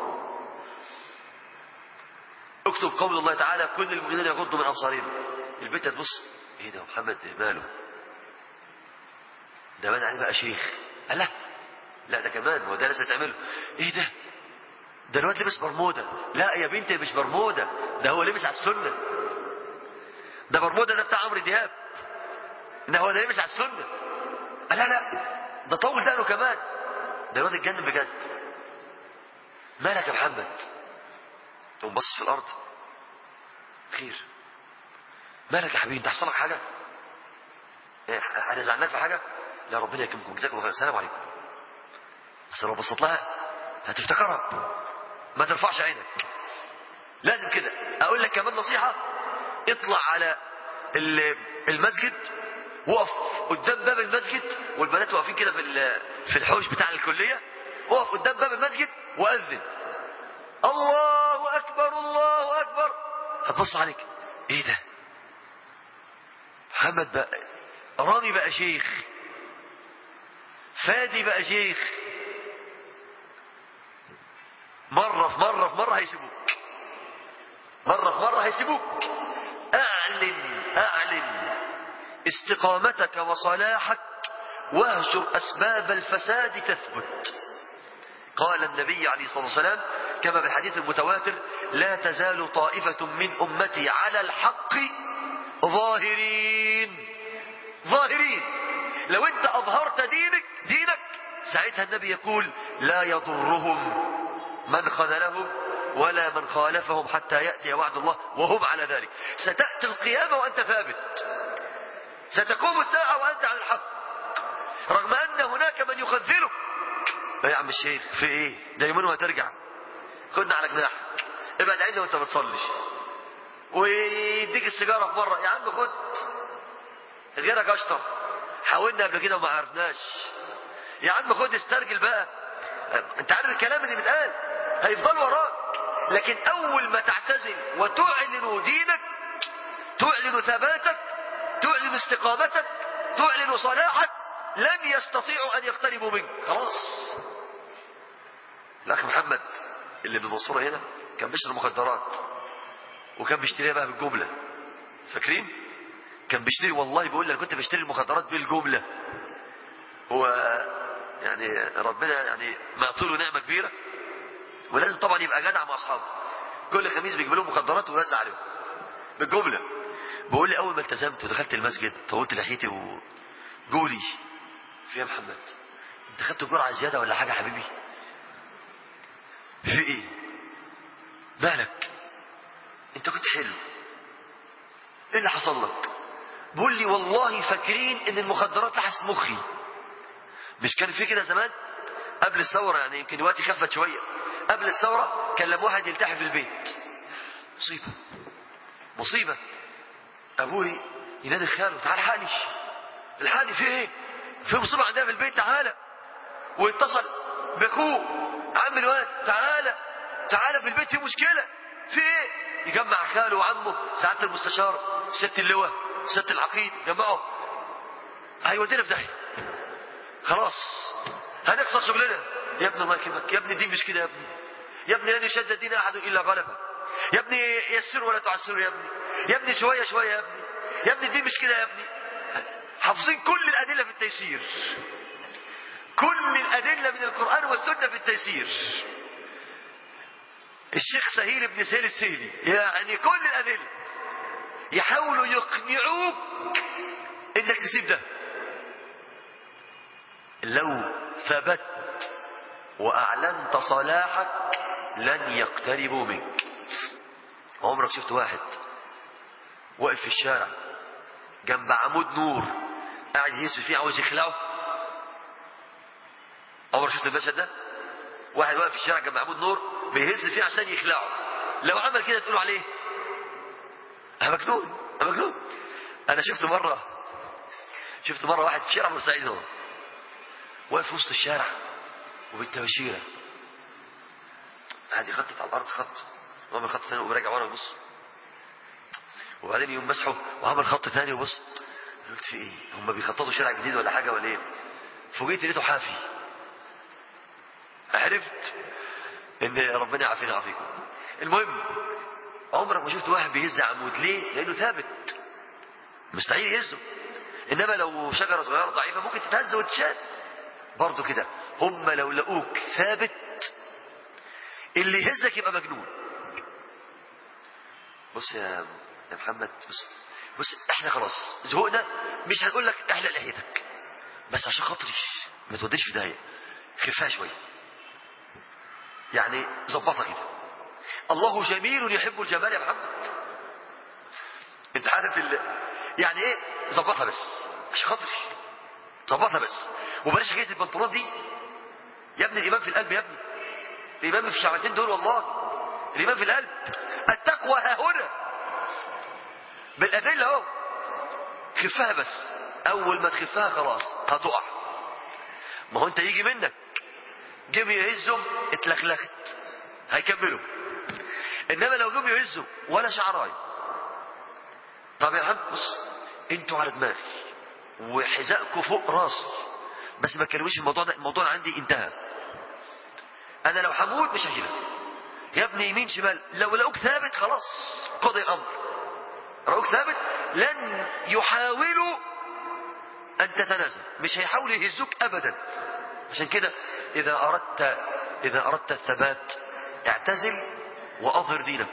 اكتب قول الله تعالى كل المؤمنين يغضوا من أبصارهم البيت تبص ايه ده محمد ماله ده بان عليه بقى شيخ قال لا لا ده كمان هو ده لسه تعمله ايه ده ده الواد لبس برموده لا يا بنتي مش برموده ده هو لبس على السنه ده برموده ده بتاع عمرو دياب ده هو ده لبس على السنه قال لا لا ده طول دقنه كمان ده الواد اتجنن بجد مالك يا محمد تقوم بص في الارض خير مالك يا حبيبي انت حصل لك حاجه إيه انا زعلان في حاجه لا ربنا يكرمكم جزاكم خير السلام عليكم بس لو بصيت لها هتفتكرها ما ترفعش عينك لازم كده اقول لك كمان نصيحة اطلع على ال- المسجد وقف قدام باب المسجد والبنات واقفين كده في ال- في الحوش بتاع الكلية وقف قدام باب المسجد واذن الله اكبر الله اكبر هتبص عليك ايه ده محمد بقى رامي بقى شيخ فادي بقى شيخ مرة في مرة في مرة هيسيبوك مرة في مرة هيسيبوك اعلن اعلن استقامتك وصلاحك واهجر اسباب الفساد تثبت قال النبي عليه الصلاة والسلام كما في الحديث المتواتر لا تزال طائفة من أمتي على الحق ظاهرين ظاهرين لو انت أظهرت دينك دينك ساعتها النبي يقول لا يضرهم من خذلهم ولا من خالفهم حتى يأتي وعد الله وهم على ذلك ستأتي القيامة وأنت ثابت ستقوم الساعة وأنت على الحق رغم أن هناك من يخذلك يا عم الشيخ في ايه ده يومين وهترجع خدنا على جناحك ابعد عنا وانت بتصلي ويديك السيجاره في مره يا عم خد غيرك اشطر حاولنا قبل كده وما عرفناش يا عم خد استرجل بقى انت عارف الكلام اللي بيتقال هيفضل وراك لكن اول ما تعتزل وتعلن دينك تعلن ثباتك تعلن استقامتك تعلن صلاحك لن يستطيعوا ان يقتربوا منك خلاص الاخ محمد اللي من المنصوره هنا كان بيشتري مخدرات وكان بيشتريها بقى بالجمله فاكرين كان بيشتري والله بيقول لي انا كنت بشتري المخدرات بالجمله هو يعني ربنا يعني معطي له نعمه كبيره ولازم طبعا يبقى جدع مع اصحابه كل خميس بيجيب لهم مخدرات ويوزع عليهم بالجمله بيقول لي اول ما التزمت ودخلت المسجد طولت لحيتي وجولي في يا محمد انت خدت جرعه زياده ولا حاجه يا حبيبي في ايه مالك انت كنت حلو ايه اللي حصل لك بقول لي والله فاكرين ان المخدرات لحست مخي مش كان في كده زمان قبل الثوره يعني يمكن دلوقتي خفت شويه قبل الثوره كان لما واحد يلتحي في البيت مصيبه مصيبه ابوي ينادي خاله تعال الحقني الحقني في ايه في مصيبه عندنا في البيت تعالى ويتصل باخوه عم الواد تعالى تعالى في البيت في مشكله في ايه يجمع خاله وعمه سعاده المستشار سياده اللواء سياده العقيد جمعه هيودينا في داهيه خلاص هنخسر شغلنا يا ابني الله يكرمك يا ابني الدين مش كده يا ابني يا ابني لن يشد الدين احد الا غلبه يا ابني يسر ولا تعسر يا ابني يا ابني شويه شويه يا ابني يا ابني الدين مش كده يا ابني حافظين كل الادله في التيسير كل الادله من القران والسنه في التيسير الشيخ سهيل بن سهيل السهلي يعني كل الادله يحاولوا يقنعوك انك تسيب ده لو ثبت واعلنت صلاحك لن يقتربوا منك عمرك شفت واحد واقف في الشارع جنب عمود نور قاعد يهز فيه عاوز يخلعه عمرك شفت المشهد ده واحد واقف في الشارع جنب عمود نور بيهز فيه عشان يخلعه لو عمل كده تقولوا عليه أنا مجنون أنا مجنون أنا شفت مرة شفت مرة واحد في شارع بورسعيد هو واقف في وسط الشارع وبالتباشيرة قاعد يخطط على الأرض خط وعمل خط ثاني وراجع ورا يبص وبعدين يقوم مسحه وعمل خط ثاني وبص قلت في ايه هم بيخططوا شارع جديد ولا حاجه ولا ايه فوجئت لقيته حافي عرفت ان ربنا يعافينا ويعافيكم المهم عمرك ما شفت واحد بيهز عمود ليه لانه ثابت مستحيل يهزه انما لو شجره صغيره ضعيفه ممكن تتهز وتشال برضه كده هم لو لقوك ثابت اللي يهزك يبقى مجنون بص يا يا محمد بص بص احنا خلاص زهقنا مش هنقول لك احلق لحيتك بس عشان خاطري ما توديش في داهيه خفها شويه يعني ظبطها كده الله جميل يحب الجمال يا محمد انت عارف ال... يعني ايه ظبطها بس عشان خاطري ظبطها بس وبلاش حكايه البنطلون دي يا ابني الايمان في القلب يا ابني الايمان في الشعبتين دول والله الإيمان في القلب التقوى ها هنا بالأدلة اهو خفها بس أول ما تخفها خلاص هتقع ما هو أنت يجي منك جيب يهزهم اتلخلخت هيكملوا إنما لو جم يهزوا ولا شعراي طب يا محمد بص انتوا على دماغي وحذائكم فوق راسي بس ما تكلموش الموضوع ده الموضوع عندي انتهى انا لو هموت مش هشيلك يا ابني يمين شمال لو لقوك ثابت خلاص قضي الامر لقوك ثابت لن يحاولوا ان تتنازل مش هيحاولوا يهزوك ابدا عشان كده اذا اردت اذا اردت الثبات اعتزل واظهر دينك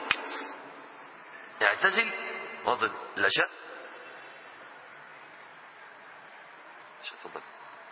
اعتزل واظهر لا شاء تفضل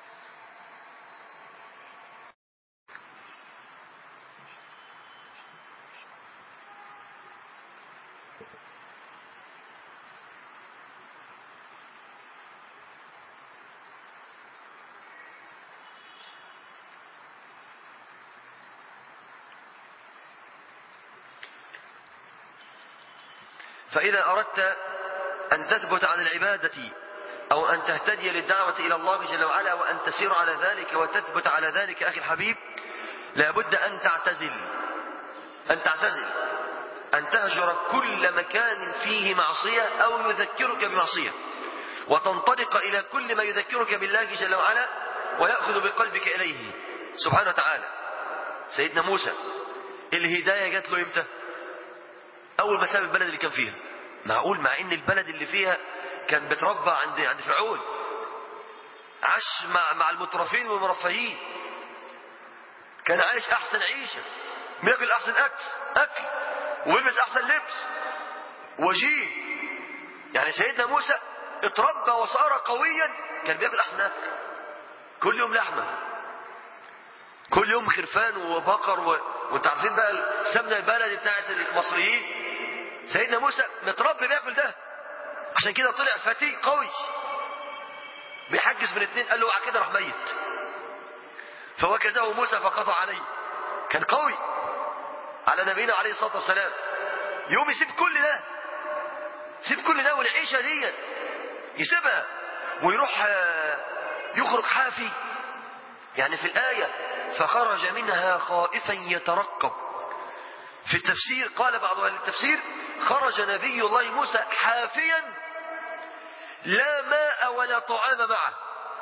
فإذا أردت أن تثبت عن العبادة أو أن تهتدي للدعوة إلى الله جل وعلا وأن تسير على ذلك وتثبت على ذلك أخي الحبيب لابد أن تعتزل أن تعتزل أن تهجر كل مكان فيه معصية أو يذكرك بمعصية وتنطلق إلى كل ما يذكرك بالله جل وعلا ويأخذ بقلبك إليه سبحانه وتعالى سيدنا موسى الهداية جات له إمتى أول ما ساب البلد اللي كان فيها معقول مع إن البلد اللي فيها كان بيتربى عند عند فرعون عاش مع مع المترفين والمرفهين كان عايش احسن عيشه بياكل احسن اكل اكل ويلبس احسن لبس وجيه يعني سيدنا موسى اتربى وصار قويا كان بياكل احسن اكل كل يوم لحمه كل يوم خرفان وبقر و... وانت عارفين بقى السمنه البلدي بتاعت المصريين سيدنا موسى متربي بياكل ده عشان كده طلع فتي قوي بيحجز من اتنين قال له اوعى كده راح ميت فوكزه موسى فقضى عليه كان قوي على نبينا عليه الصلاه والسلام يوم يسيب كل ده يسيب كل ده والعيشه دي يسيبها ويروح يخرج حافي يعني في الآية فخرج منها خائفا يترقب في التفسير قال بعض أهل التفسير خرج نبي الله موسى حافيا لا ماء ولا طعام معه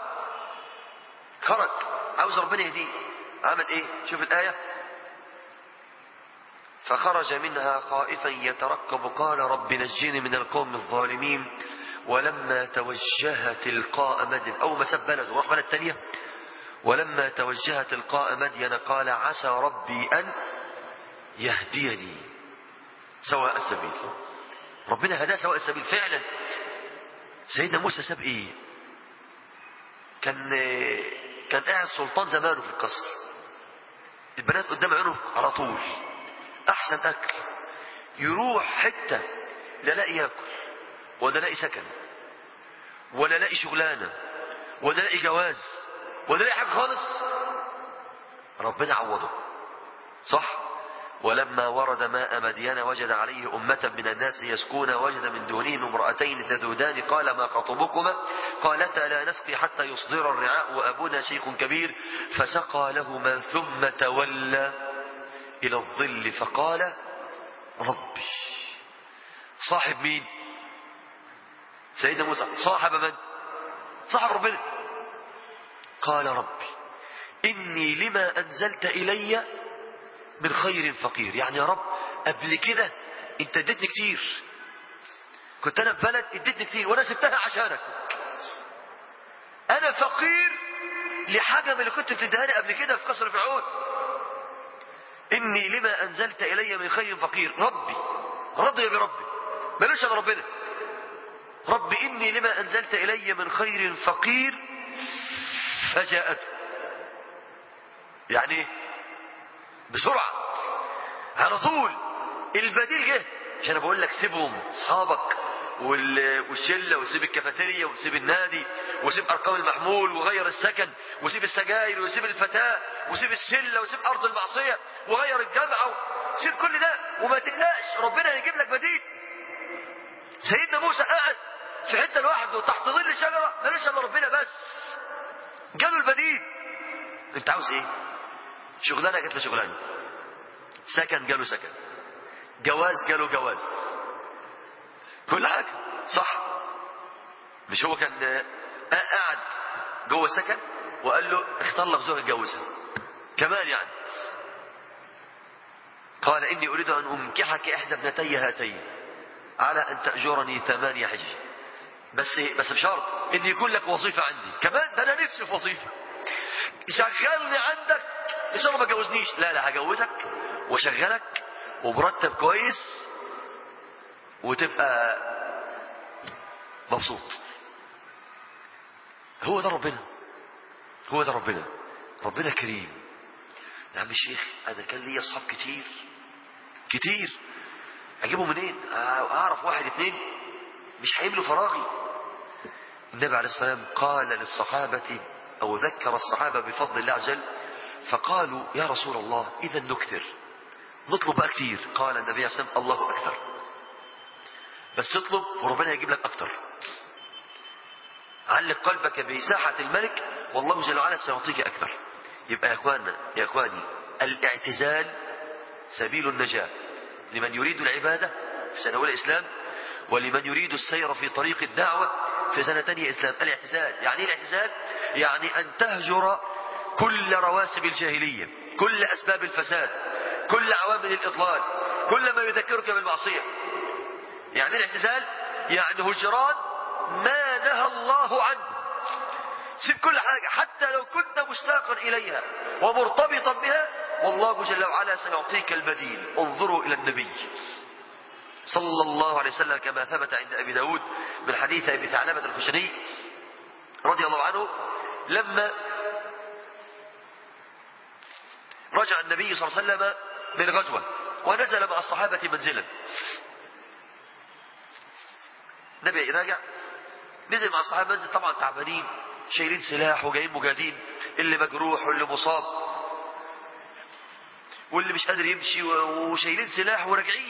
خرج عاوز ربنا يهديه عمل ايه شوف الآية فخرج منها خائفا يترقب قال رب نجني من القوم الظالمين ولما توجه تلقاء مدين أول ما ساب بلد وراح بلد تانية ولما توجه تلقاء مدين قال عسى ربي أن يهديني سواء السبيل ربنا هداه سواء السبيل فعلا سيدنا موسى ساب ايه كان كان قاعد سلطان زمانه في القصر البنات قدام عينه على طول احسن اكل يروح حته لا لاقي ياكل ولا لاقي سكن ولا لاقي شغلانه ولا لاقي جواز ولا لاقي حاجه خالص ربنا عوضه صح ولما ورد ماء مدين وجد عليه أمة من الناس يسكون وجد من دونهم امرأتين تذودان قال ما خطبكما قالتا لا نسقي حتى يصدر الرعاء وأبونا شيخ كبير فسقى لهما ثم تولى إلى الظل فقال ربي صاحب مين سيدنا موسى صاحب من صاحب ربنا قال ربي إني لما أنزلت إلي من خير فقير يعني يا رب قبل كده انت اديتني كتير كنت انا في بلد اديتني كتير وانا سبتها عشانك انا فقير لحاجه من اللي كنت بتديها لي قبل كده في قصر فرعون اني لما انزلت الي من خير فقير ربي رضي بربي ملوش انا ربنا ربي اني لما انزلت الي من خير فقير فجاءته يعني ايه بسرعة على طول البديل جه عشان انا بقول لك سيبهم اصحابك والشله وسيب الكافيتيريا وسيب النادي وسيب ارقام المحمول وغير السكن وسيب السجاير وسيب الفتاه وسيب الشله وسيب ارض المعصيه وغير الجامعه سيب كل ده وما تقلقش ربنا هيجيب لك بديل سيدنا موسى قاعد في حته لوحده تحت ظل الشجره ماليش الا ربنا بس جاله البديل انت عاوز ايه شغلانه جات له شغلانه سكن جاله سكن جواز جاله جواز كل حاجه صح مش هو كان آه، قاعد جوه سكن وقال له اختار لك زوجة اتجوزها كمان يعني قال إني أريد أن أنكحك إحدى ابنتي هاتين على أن تأجرني ثمانية حج بس بس بشرط إن يكون لك وظيفة عندي كمان ده أنا نفسي في وظيفة شغلني عندك إن شاء الله ما تجوزنيش لا لا هجوزك واشغلك ومرتب كويس وتبقى مبسوط هو ده ربنا هو ده ربنا ربنا كريم يا عم الشيخ انا كان لي اصحاب كتير كتير اجيبهم منين اعرف واحد اتنين مش هيملوا فراغي النبي عليه السلام قال للصحابة او ذكر الصحابة بفضل الله عز وجل فقالوا يا رسول الله اذا نكثر نطلب بقى كتير قال النبي عليه السلام الله اكثر بس اطلب وربنا يجيب لك اكتر علق قلبك بساحة الملك والله جل وعلا سيعطيك أكثر يبقى يا إخواننا يا إخواني الاعتزال سبيل النجاة لمن يريد العبادة في سنة أولى إسلام ولمن يريد السير في طريق الدعوة في سنة ثانية إسلام الاعتزال يعني إيه الاعتزال يعني أن تهجر كل رواسب الجاهلية كل أسباب الفساد كل عوامل الإضلال كل ما يذكرك بالمعصية يعني إيه الاعتزال يعني هجران ما نهى الله عنه سيب كل حاجة حتى لو كنت مشتاقا إليها ومرتبطا بها والله جل وعلا سيعطيك البديل انظروا إلى النبي صلى الله عليه وسلم كما ثبت عند أبي داود من حديث أبي ثعلبة الخشني رضي الله عنه لما رجع النبي صلى الله عليه وسلم من غزوة ونزل مع الصحابة منزلا النبي راجع نزل مع الصحابة منزل طبعا تعبانين شايلين سلاح وجايين مجاهدين اللي مجروح واللي مصاب واللي مش قادر يمشي وشايلين سلاح وراجعين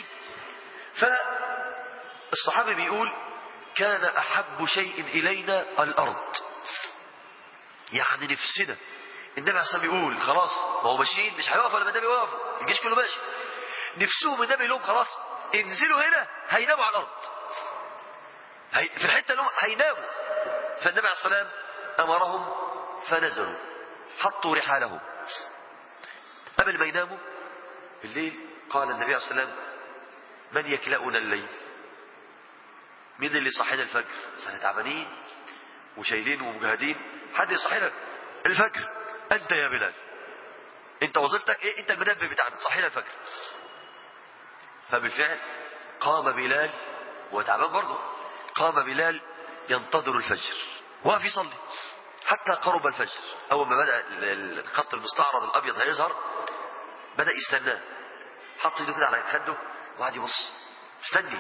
فالصحابي بيقول كان أحب شيء إلينا الأرض يعني نفسنا النبي عليه بيقول خلاص ما هو ماشيين مش هيقفوا لما النبي يقفوا الجيش كله ماشي نفسهم النبي لهم خلاص انزلوا هنا هيناموا على الأرض هي في الحتة اللي هم هيناموا فالنبي عليه السلام أمرهم فنزلوا حطوا رحالهم قبل ما يناموا بالليل قال النبي عليه السلام من يكلأنا الليل مين اللي صحينا الفجر احنا تعبانين وشايلين ومجاهدين حد يصحينا الفجر انت يا بلال انت وظيفتك ايه انت المنبه بتاعك تصحينا الفجر فبالفعل قام بلال وتعبان برضه قام بلال ينتظر الفجر وقف يصلي حتى قرب الفجر اول ما بدا الخط المستعرض الابيض هيظهر بدا يستناه حط ايده كده على خده وقعد يبص استني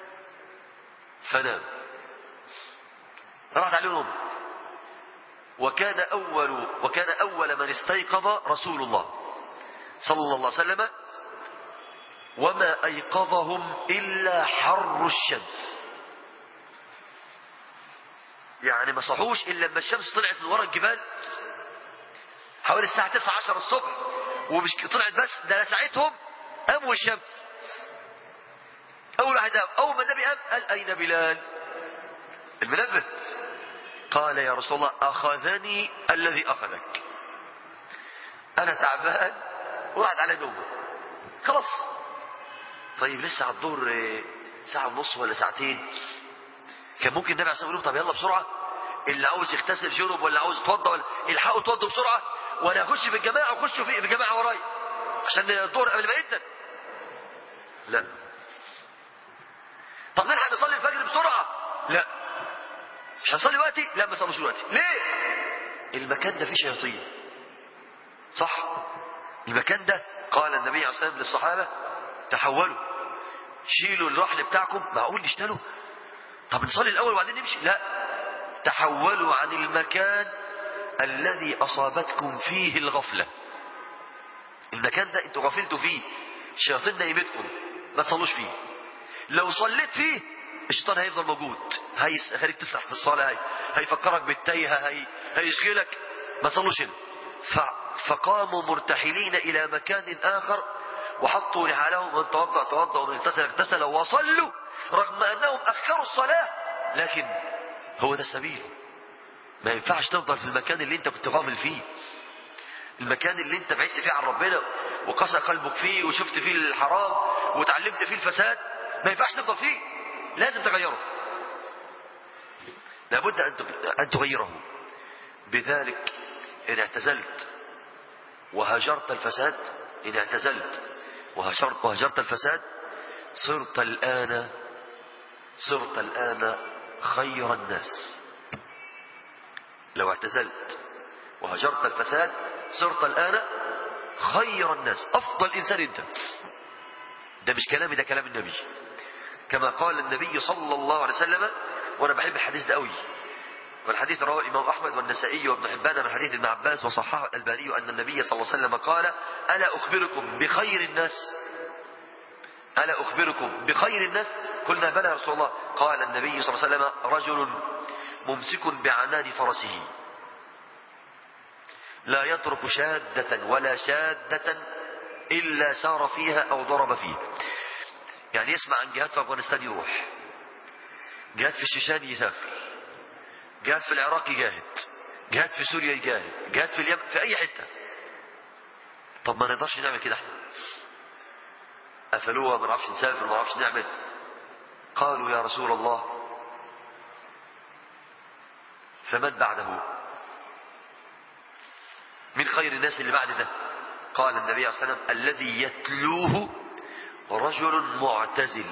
فنام راحت عليه نوم وكان أول وكان أول من استيقظ رسول الله صلى الله عليه وسلم وما أيقظهم إلا حر الشمس يعني ما صحوش إلا لما الشمس طلعت من ورا الجبال حوالي الساعة 9 10 الصبح ومش طلعت بس ده ساعتهم قاموا الشمس أول واحد قام أول ما النبي قام قال أين بلال المنبه قال يا رسول الله أخذني الذي أخذك أنا تعبان وقعد على نومه خلاص طيب لسه على الظهر ساعة ونص ولا ساعتين كان ممكن النبي عليه الصلاة والسلام طب يلا بسرعة اللي عاوز يغتسل جنب ولا عاوز يتوضى ولا الحقوا اتوضوا بسرعة ولا اخش في الجماعة وخشوا في الجماعة ورايا عشان الظهر قبل ما يدن لا طب نلحق نصلي الفجر بسرعة لا مش هنصلي وقتي لا ما صلوش وقتي ليه المكان ده فيه شياطين صح المكان ده قال النبي عليه الصلاة والسلام للصحابة تحولوا شيلوا الرحل بتاعكم معقول نشتله طب نصلي الأول وبعدين نمشي لا تحولوا عن المكان الذي أصابتكم فيه الغفلة المكان ده انتوا غفلتوا فيه الشياطين نايمتكم ما تصلوش فيه لو صليت فيه الشيطان هيفضل موجود هيخليك تسرح في الصلاة هي هيفكرك بالتايهة هي هيشغلك ما تصلوش هنا فقاموا مرتحلين إلى مكان آخر وحطوا رحالهم من توضأ توضأ ومن اغتسل اغتسل وصلوا رغم أنهم أخروا الصلاة لكن هو ده السبيل ما ينفعش تفضل في المكان اللي انت كنت غافل فيه المكان اللي انت بعدت فيه عن ربنا وقسى قلبك فيه وشفت فيه الحرام وتعلمت فيه الفساد ما ينفعش تفضل فيه لازم تغيره لابد أن تغيره بذلك إن اعتزلت وهجرت الفساد إن اعتزلت وهجرت, وهجرت الفساد صرت الآن صرت الآن خير الناس لو اعتزلت وهجرت الفساد صرت الآن خير الناس أفضل إنسان أنت ده مش كلامي ده كلام النبي كما قال النبي صلى الله عليه وسلم وأنا بحب الحديث ده قوي والحديث رواه الإمام أحمد والنسائي وابن حبان من حديث ابن عباس وصححه الألباني أن النبي صلى الله عليه وسلم قال ألا أخبركم بخير الناس ألا أخبركم بخير الناس قلنا بلى يا رسول الله قال النبي صلى الله عليه وسلم رجل ممسك بعنان فرسه لا يترك شادة ولا شادة إلا سار فيها أو ضرب فيها يعني يسمع عن جهاد في أفغانستان يروح جهاد في الشيشان يسافر جهاد في العراق يجاهد جهاد في سوريا يجاهد جهاد في اليمن في أي حتة طب ما نقدرش نعمل كده احنا قفلوها ما نعرفش نسافر ما نعرفش نعمل قالوا يا رسول الله فمن بعده من خير الناس اللي بعد ده قال النبي عليه الصلاة والسلام الذي يتلوه رجل معتزل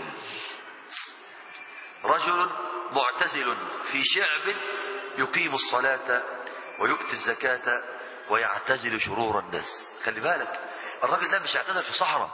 رجل معتزل في شعب يقيم الصلاة ويؤتي الزكاة ويعتزل شرور الناس خلي بالك الراجل ده مش يعتزل في صحراء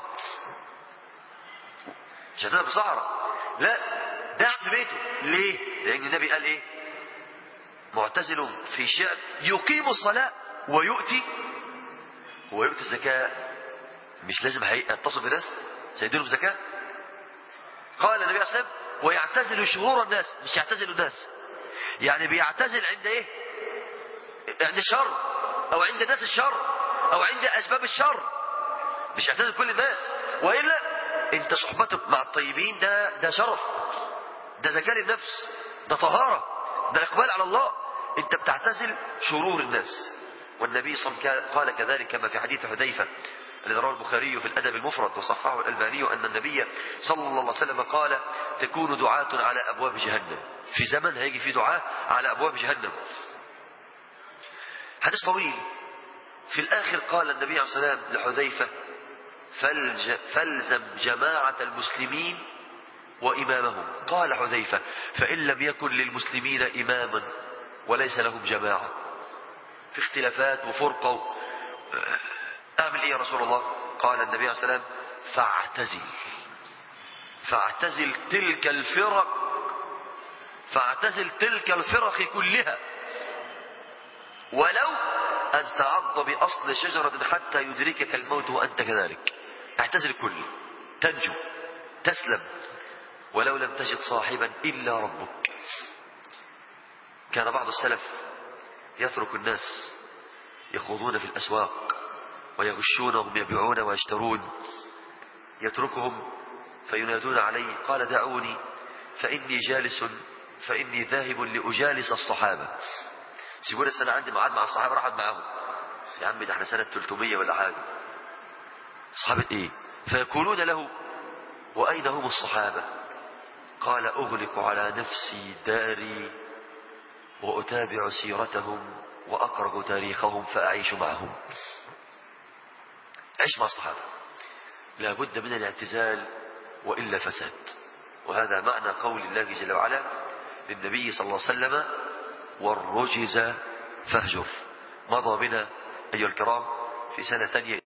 مش يعتزل في صحراء لا ده في بيته ليه لأن النبي قال ايه معتزل في شعب يقيم الصلاة ويؤتي ويؤتي الزكاة مش لازم هيتصل بناس سيدينهم زكاة قال النبي عليه الصلاة والسلام ويعتزل شهور الناس مش يعتزل الناس يعني بيعتزل عند ايه عند الشر او عند ناس الشر او عند اسباب الشر مش يعتزل كل الناس والا انت صحبتك مع الطيبين ده ده شرف ده زكاة للنفس ده طهارة ده اقبال على الله انت بتعتزل شرور الناس والنبي صلى الله عليه وسلم قال كذلك كما في حديث حذيفة الذي رواه البخاري في الأدب المفرد وصححه الألباني أن النبي صلى الله عليه وسلم قال تكون دعاة على أبواب جهنم في زمن هيجي في دعاة على أبواب جهنم حديث طويل في الآخر قال النبي عليه الصلاة والسلام لحذيفة فلج فلزم جماعة المسلمين وإمامهم قال حذيفة فإن لم يكن للمسلمين إماما وليس لهم جماعة في اختلافات وفرقة و... أعمل إيه يا رسول الله قال النبي عليه الصلاة والسلام فاعتزل فاعتزل تلك الفرق فاعتزل تلك الفرق كلها ولو أن تعض بأصل شجرة حتى يدركك الموت وأنت كذلك اعتزل الكل تنجو تسلم ولو لم تجد صاحبا إلا ربك كان بعض السلف يترك الناس يخوضون في الأسواق ويغشونهم يبيعون ويشترون يتركهم فينادون عليه قال دعوني فإني جالس فإني ذاهب لأجالس الصحابة سيبوني السنة عندي معاد مع الصحابة راحت معاهم يا عمي ده احنا سنة 300 ولا حاجة صحابة ايه فيقولون له وأين هم الصحابة قال أغلق على نفسي داري وأتابع سيرتهم وأقرأ تاريخهم فأعيش معهم عيش مع الصحابة لا بد من الاعتزال وإلا فساد وهذا معنى قول الله جل وعلا للنبي صلى الله عليه وسلم والرجز فاهجر مضى بنا أيها الكرام في سنة ثانية